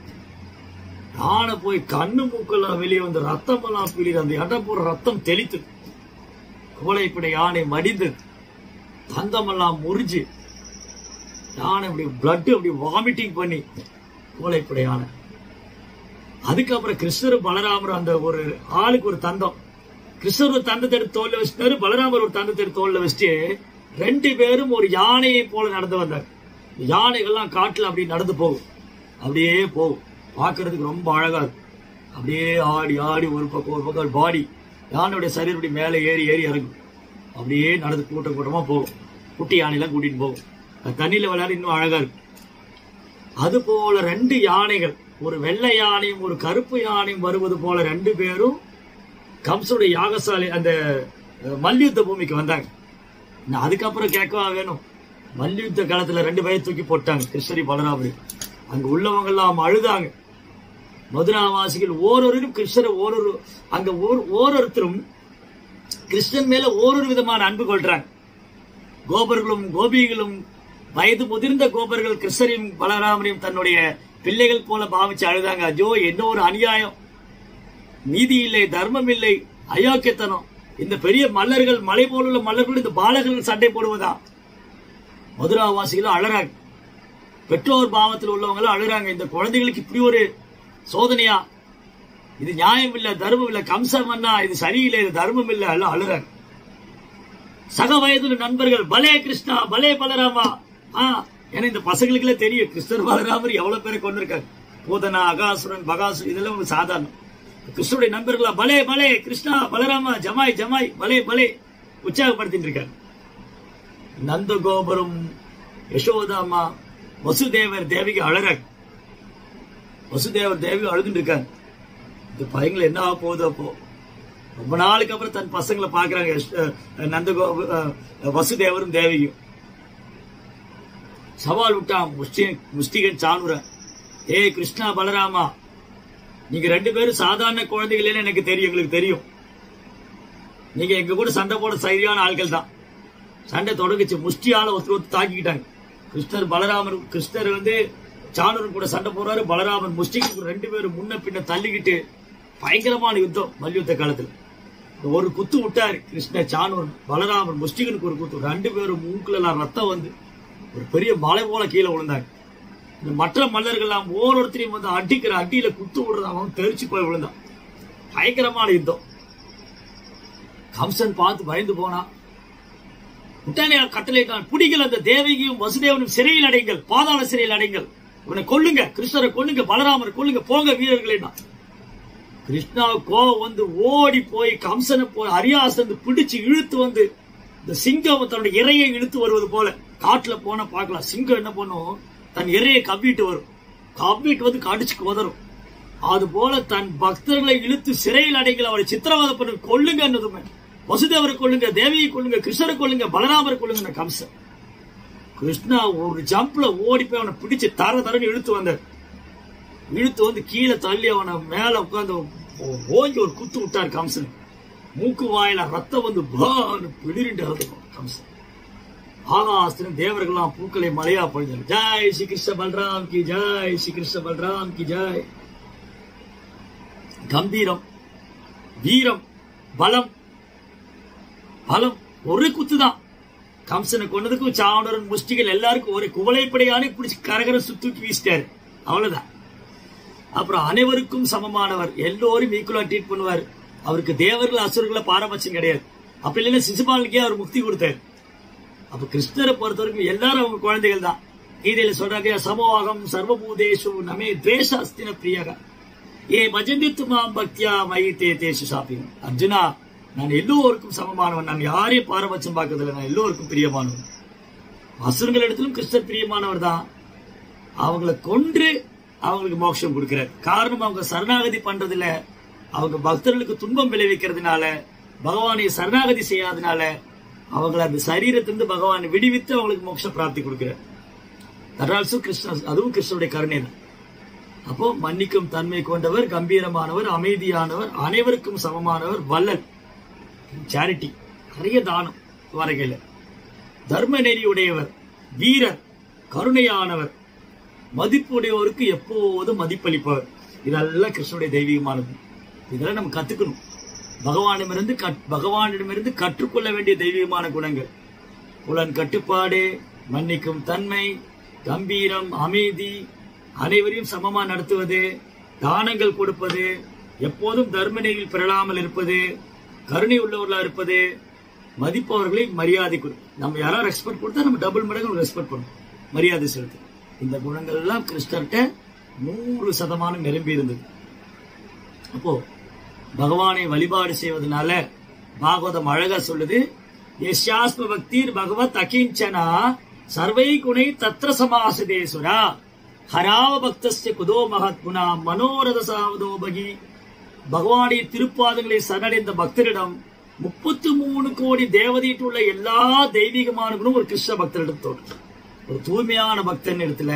யானை போய் கண்ணு மூக்கெல்லாம் வெளியே வந்து ரத்தம் எல்லாம் பிழிது அந்த இடம் பூரா ரத்தம் தெளித்து குவளைப்பட யானை மடிந்தது தந்தமெல்லாம் முறிஞ்சு யானை அப்படி பிளட் அப்படி வாமிட்டிங் பண்ணி குவளைப்பட யானை அதுக்கப்புறம் கிருஷ்ணர் பலராமர் அந்த ஒரு ஆளுக்கு ஒரு தந்தம் கிருஷ்ணர் ஒரு தந்தத்தை எடுத்து தோல்ல வச்சுட்டாரு பலராமர் ஒரு தந்தத்தை எடுத்து தோல்ல வச்சுட்டு ரெண்டு பேரும் ஒரு யானையை போல நடந்து வந்தார் இந்த யானைகள்லாம் காட்டுல அப்படி நடந்து போகும் அப்படியே போகும் பார்க்கிறதுக்கு ரொம்ப அழகா இருக்கும் அப்படியே ஆடி ஆடி ஒரு பக்கம் ஒரு பக்கம் பாடி யானையுடைய சரீரம் இப்படி மேலே ஏறி ஏறி இறங்கும் அப்படியே நடந்து கூட்டம் கூட்டமா போகும் குட்டி யானையெல்லாம் கூட்டிட்டு போகும் அது தண்ணியில விளையாட இன்னும் அழகா இருக்கும் அது போல ரெண்டு யானைகள் ஒரு வெள்ளை யானையும் ஒரு கருப்பு யானையும் வருவது போல ரெண்டு பேரும் கம்சனுடைய யாகசாலை அந்த அஹ், மல்யுத்த பூமிக்கு வந்தாங்க நான் அதுக்கப்புறம் கேட்கவா வேணும் மல்யுத்த காலத்துல ரெண்டு பேரும் தூக்கி போட்டாங்க கிருஷ்ணரி பலராமரி அங்க உள்ளவங்க எல்லாம் அழுதாங்க மதுராவாசிகள் ஓரொருவரும் கிருஷ்ணரை ஓரொரு அங்க ஓர்- ஓரொருத்தரும் கிருஷ்ணன் மேல ஓரொரு விதமான அன்பு கொள்றாங்க கோபர்களும் கோபிகளும் வயது முதிர்ந்த கோபர்கள் கிருஷ்ணரையும் பலராமரையும் தன்னுடைய பிள்ளைகள் போல பாவிச்சு அழுதாங்க ஐயோ என்ன ஒரு அநியாயம் நீதி இல்லை தர்மம் இல்லை அயோக்கியத்தனம் இந்த பெரிய மல்லர்கள் மலை போலுள்ள மல்லர்கள் இந்த பாலகர்கள் சண்டை போடுவதா மதுராவாசிகளும் அழறாங்க பெற்றோர் பாவத்தில் உள்ளவங்க அழுறாங்க இந்த குழந்தைகளுக்கு இப்படி ஒரு சோதனையா இது நியாயம் இல்ல தர்மம் இல்ல கம்சம் அண்ணா இது சரியில்லை இது தர்மம் இல்ல எல்லாம் அழுறாங்க சக வயதுள்ள நண்பர்கள் பலே கிருஷ்ணா பலே பலராமா ஆ ஏன்னா இந்த பசங்களுக்குலாம் தெரியும் கிருஷ்ணர் பலராமர் எவ்வளவு பேரை கொண்டிருக்காரு பூதனா அகாசுரன் பகாசுரன் இதெல்லாம் ஒரு சாதாரணம் கிருஷ்ணனுடைய நண்பர்களா பலே பலே கிருஷ்ணா பலராமா ஜமாய் ஜமாய் பலே பலே உற்சாகப்படுத்திட்டு இருக்காரு நந்த கோபுரம் யசோதாமா வசுதேவர் தேவிக்கு அழறாங்க வசுதேவர் தேவி அழுதுட்டு இருக்காங்க இந்த பையங்களை என்ன ஆக போகுது அப்போ ரொம்ப நாளுக்கு அப்புறம் தன் பசங்களை பாக்குறாங்க நந்த கோ அஹ், வசுதேவரும் தேவியும் சவால் விட்டான் முஷ்டி முஷ்டிகன் சாணுரன் ஏய் கிருஷ்ணா பலராமா நீங்க ரெண்டு பேரும் சாதாரண குழந்தைகள் எனக்கு தெரியும் எங்களுக்கு தெரியும் நீங்க எங்க கூட சண்டை போட சரியான ஆட்கள் தான் சண்டை தொடங்குச்சு முஷ்டியால ஒருத்தர் ஒருத்தர் தாக்கிக்கிட்டாங்க கிருஷ்ணர் பலராமர் கிருஷ்ணர் வந்து சாணூரன் கூட சண்டை போறாரு பலராமன் முஷ்டிக்கு ரெண்டு பேரும் முன்ன பின்ன தள்ளிக்கிட்டு பயங்கரமான யுத்தம் மல்யுத்த காலத்துல ஒரு குத்து விட்டாரு கிருஷ்ண சாணூரன் பலராமன் முஷ்டிகனுக்கு ஒரு குத்து ரெண்டு பேரும் மூக்குல எல்லாம் ரத்தம் வந்து ஒரு பெரிய மலை போல கீழே விழுந்தாங்க இந்த மற்ற மல்லர்கள்லாம் ஒவ்வொருத்தரையும் வந்து அடிக்கிற அடியில குத்து விடுறது அவன் தெரிச்சு போய் விழுந்தான் பயங்கரமான யுத்தம் கம்சன் பார்த்து பயந்து போனான் உடனே கட்டளையிட்டான் பிடிக்கல அந்த தேவகியும் வசுதேவனும் சிறையில் அடைங்கள் பாதாள சிறையில் அடைங்கள் இவனை கொல்லுங்க கிருஷ்ணரை கொல்லுங்க பலராமரை கொல்லுங்க போங்க வீரர்களே கிருஷ்ணா கோவம் வந்து ஓடி போய் கம்சனை போய் அரியாசன் பிடிச்சு இழுத்து வந்து இந்த சிங்கம் தன்னுடைய இறையை இழுத்து வருவது போல காட்டுல போன பார்க்கலாம் சிங்கம் என்ன பண்ணும் தன் இறையை கவ்விட்டு வரும் கவ்விட்டு வந்து கடிச்சு உதறும் அது போல தன் பக்தர்களை இழுத்து சிறையில் அடைகள் அவரை சித்திரவதை பண்ணி கொல்லுங்க என்னதுமே வசுதேவரை கொள்ளுங்க தேவியை கொள்ளுங்க கிருஷ்ணரை கொள்ளுங்க பலராமரை கொள்ளுங்க கம்சன் கிருஷ்ணா ஒரு ஜம்ப்ல ஓடி போய் அவனை பிடிச்சு தர தரன்னு இழுத்து வந்தார் இழுத்து வந்து கீழே தள்ளி அவனை மேல உட்கார்ந்து ஓங்கி ஒரு குத்து விட்டார் கம்சன் மூக்கு வாயில ரத்தம் வந்து பான்னு பிடிரிண்டு இறந்துக்கும் கம்சன் ஆகாஸ்திரம் தேவர்கள்லாம் பூக்களை மழையா பொழிஞ்சாங்க ஜாய் ஸ்ரீ கிருஷ்ண பல்ராம் கி ஜாய் ஸ்ரீ கிருஷ்ண பல்ராம் கி ஜாய் கம்பீரம் வீரம் பலம் பலம் ஒரு குத்து தான் கம்சனை கொண்டதுக்கும் சாவணரன் முஷ்டிகள் எல்லாருக்கும் ஒரு குவளைப்படையானே பிடிச்சி கரகர சுத்தூக்கி வீசிட்டாரு அவ்வளவுதான் அப்புறம் அனைவருக்கும் சமமானவர் எல்லோரும் ஈக்குவலா ட்ரீட் பண்ணுவார் அவருக்கு தேவர்கள் அசுரர்கள பாரபட்சம் கிடையாது அப்ப இல்லைன்னா சிசுபாலனுக்கே அவர் முக்தி கொடுத்தாரு அப்ப கிருஷ்ணரை பொறுத்த வரைக்கும் எல்லாரும் அவங்க குழந்தைகள் தான் கீதையில சொல்றாங்க சமோகம் சர்வபூதேஷு நமே துவேஷ அஸ்தின பிரியக ஏ பஜந்தி துமாம் பக்தியா மயி தே தேசு சாப்பியும் அர்ஜுனா நான் எல்லோருக்கும் சமமானவன் நான் யாரையும் பாரபட்சம் பார்க்கறதில்ல நான் எல்லோருக்கும் பிரியமானவன் அசுரங்கள் இடத்திலும் கிருஷ்ணர் பிரியமானவர் தான் அவங்கள கொன்று அவங்களுக்கு மோட்சம் கொடுக்கிறார் காரணம் அவங்க சரணாகதி பண்றதுல அவங்க பக்தர்களுக்கு துன்பம் விளைவிக்கிறதுனால பகவானை சரணாகதி செய்யாதனால அவங்கள அந்த சரீரத்திலிருந்து பகவானை விடுவித்து அவங்களுக்கு மோட்ச பிராப்தி கொடுக்கிறார் தட் ஆல்சோ கிருஷ்ண அதுவும் கிருஷ்ணனுடைய கருணை தான் அப்போ மன்னிக்கும் தன்மை கொண்டவர் கம்பீரமானவர் அமைதியானவர் அனைவருக்கும் சமமானவர் வல்லல் சேரிட்டி நிறைய தானம் வரைகையில் தர்ம நெறியுடையவர் வீரர் கருணையானவர் மதிப்புடையவருக்கு எப்போதும் மதிப்பளிப்பவர் இதெல்லாம் கிருஷ்ணனுடைய தெய்வீகமானது இதெல்லாம் நம்ம கத்துக்கணும் பகவானிடமிருந்து கட்- பகவானிடமிருந்து கற்றுக்கொள்ள வேண்டிய தெய்வீகமான குணங்கள் புலன் கட்டுப்பாடு மன்னிக்கும் தன்மை கம்பீரம் அமைதி அனைவரையும் சமமா நடத்துவது தானங்கள் கொடுப்பது எப்போதும் தர்ம நெறியில் பெறலாமல் இருப்பது கருணை உள்ளவர்களா இருப்பது மதிப்பவர்களை மரியாதை கொடு நம்ம யாராவது ரெஸ்பெக்ட் கொடுத்தா நம்ம டபுள் மடங்கு ரெஸ்பெக்ட் பண்ணணும் மரியாதை செலுத்து இந்த குணங்கள் எல்லாம் கிருஷ்ணர்கிட்ட நூறு சதமானம் நிரம்பி இருந்தது அப்போ பகவானை வழிபாடு செய்வதனால பாகவதம் அழகா சொல்லுது யஸ்யாஸ்ம பக்திர் பகவத் அகிஞ்சனா சர்வை குணை தத்ர சமாசதேசுரா ஹராவ பக்தஸ்ய குதோ மகாத்முனா மனோரத சாவதோ பகி பகவானுடைய திருப்பாதங்களை சரணடைந்த பக்தரிடம் முப்பத்தி மூணு கோடி தேவதையிட்டு உள்ள எல்லா தெய்வீகமான குணம் ஒரு கிருஷ்ண பக்தரிடம் தோன்றும் ஒரு தூய்மையான பக்தன் இடத்துல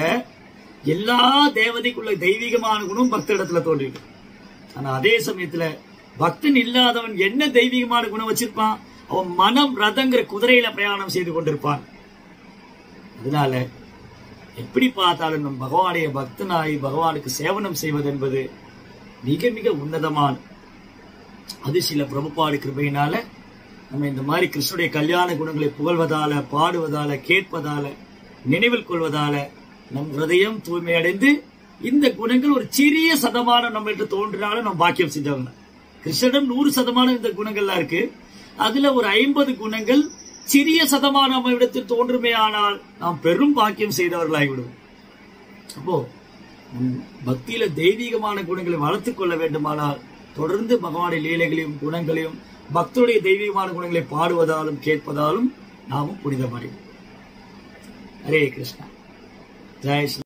எல்லா தேவதைக்குள்ள தெய்வீகமான குணம் பக்தரிடத்துல தோன்றிடும் ஆனா அதே சமயத்துல பக்தன் இல்லாதவன் என்ன தெய்வீகமான குணம் வச்சிருப்பான் அவன் மனம் ரதங்கிற குதிரையில பிரயாணம் செய்து கொண்டிருப்பான் அதனால எப்படி பார்த்தாலும் நம் பகவானுடைய பக்தனாய் பகவானுக்கு சேவனம் செய்வது என்பது மிக மிக உன்னதமான அது சில பிரபுபாடு கிருபையினால நம்ம இந்த மாதிரி கிருஷ்ணனுடைய கல்யாண குணங்களை புகழ்வதால பாடுவதால கேட்பதால நினைவில் கொள்வதால நம் ஹிருதயம் தூய்மையடைந்து இந்த குணங்கள் ஒரு சிறிய சதமானம் நம்மள்ட்ட தோன்றினாலும் நம்ம பாக்கியம் செஞ்சவங்க கிருஷ்ணனிடம் நூறு சதமானம் இந்த குணங்கள்லாம் இருக்கு அதுல ஒரு ஐம்பது குணங்கள் சிறிய சதமானம் நம்ம இடத்தில் தோன்றுமே ஆனால் நாம் பெரும் பாக்கியம் செய்தவர்களாகிவிடுவோம் அப்போ உம், பக்தியில தெய்வீகமான குணங்களை வளர்த்துக் கொள்ள வேண்டுமானால் தொடர்ந்து பகவானுடைய லீலைகளையும் குணங்களையும் பக்தருடைய தெய்வீகமான குணங்களை பாடுவதாலும் கேட்பதாலும் நாமும் புனிதமடைவோம் ஹரே கிருஷ்ணா ஜெய் ஸ்ரீ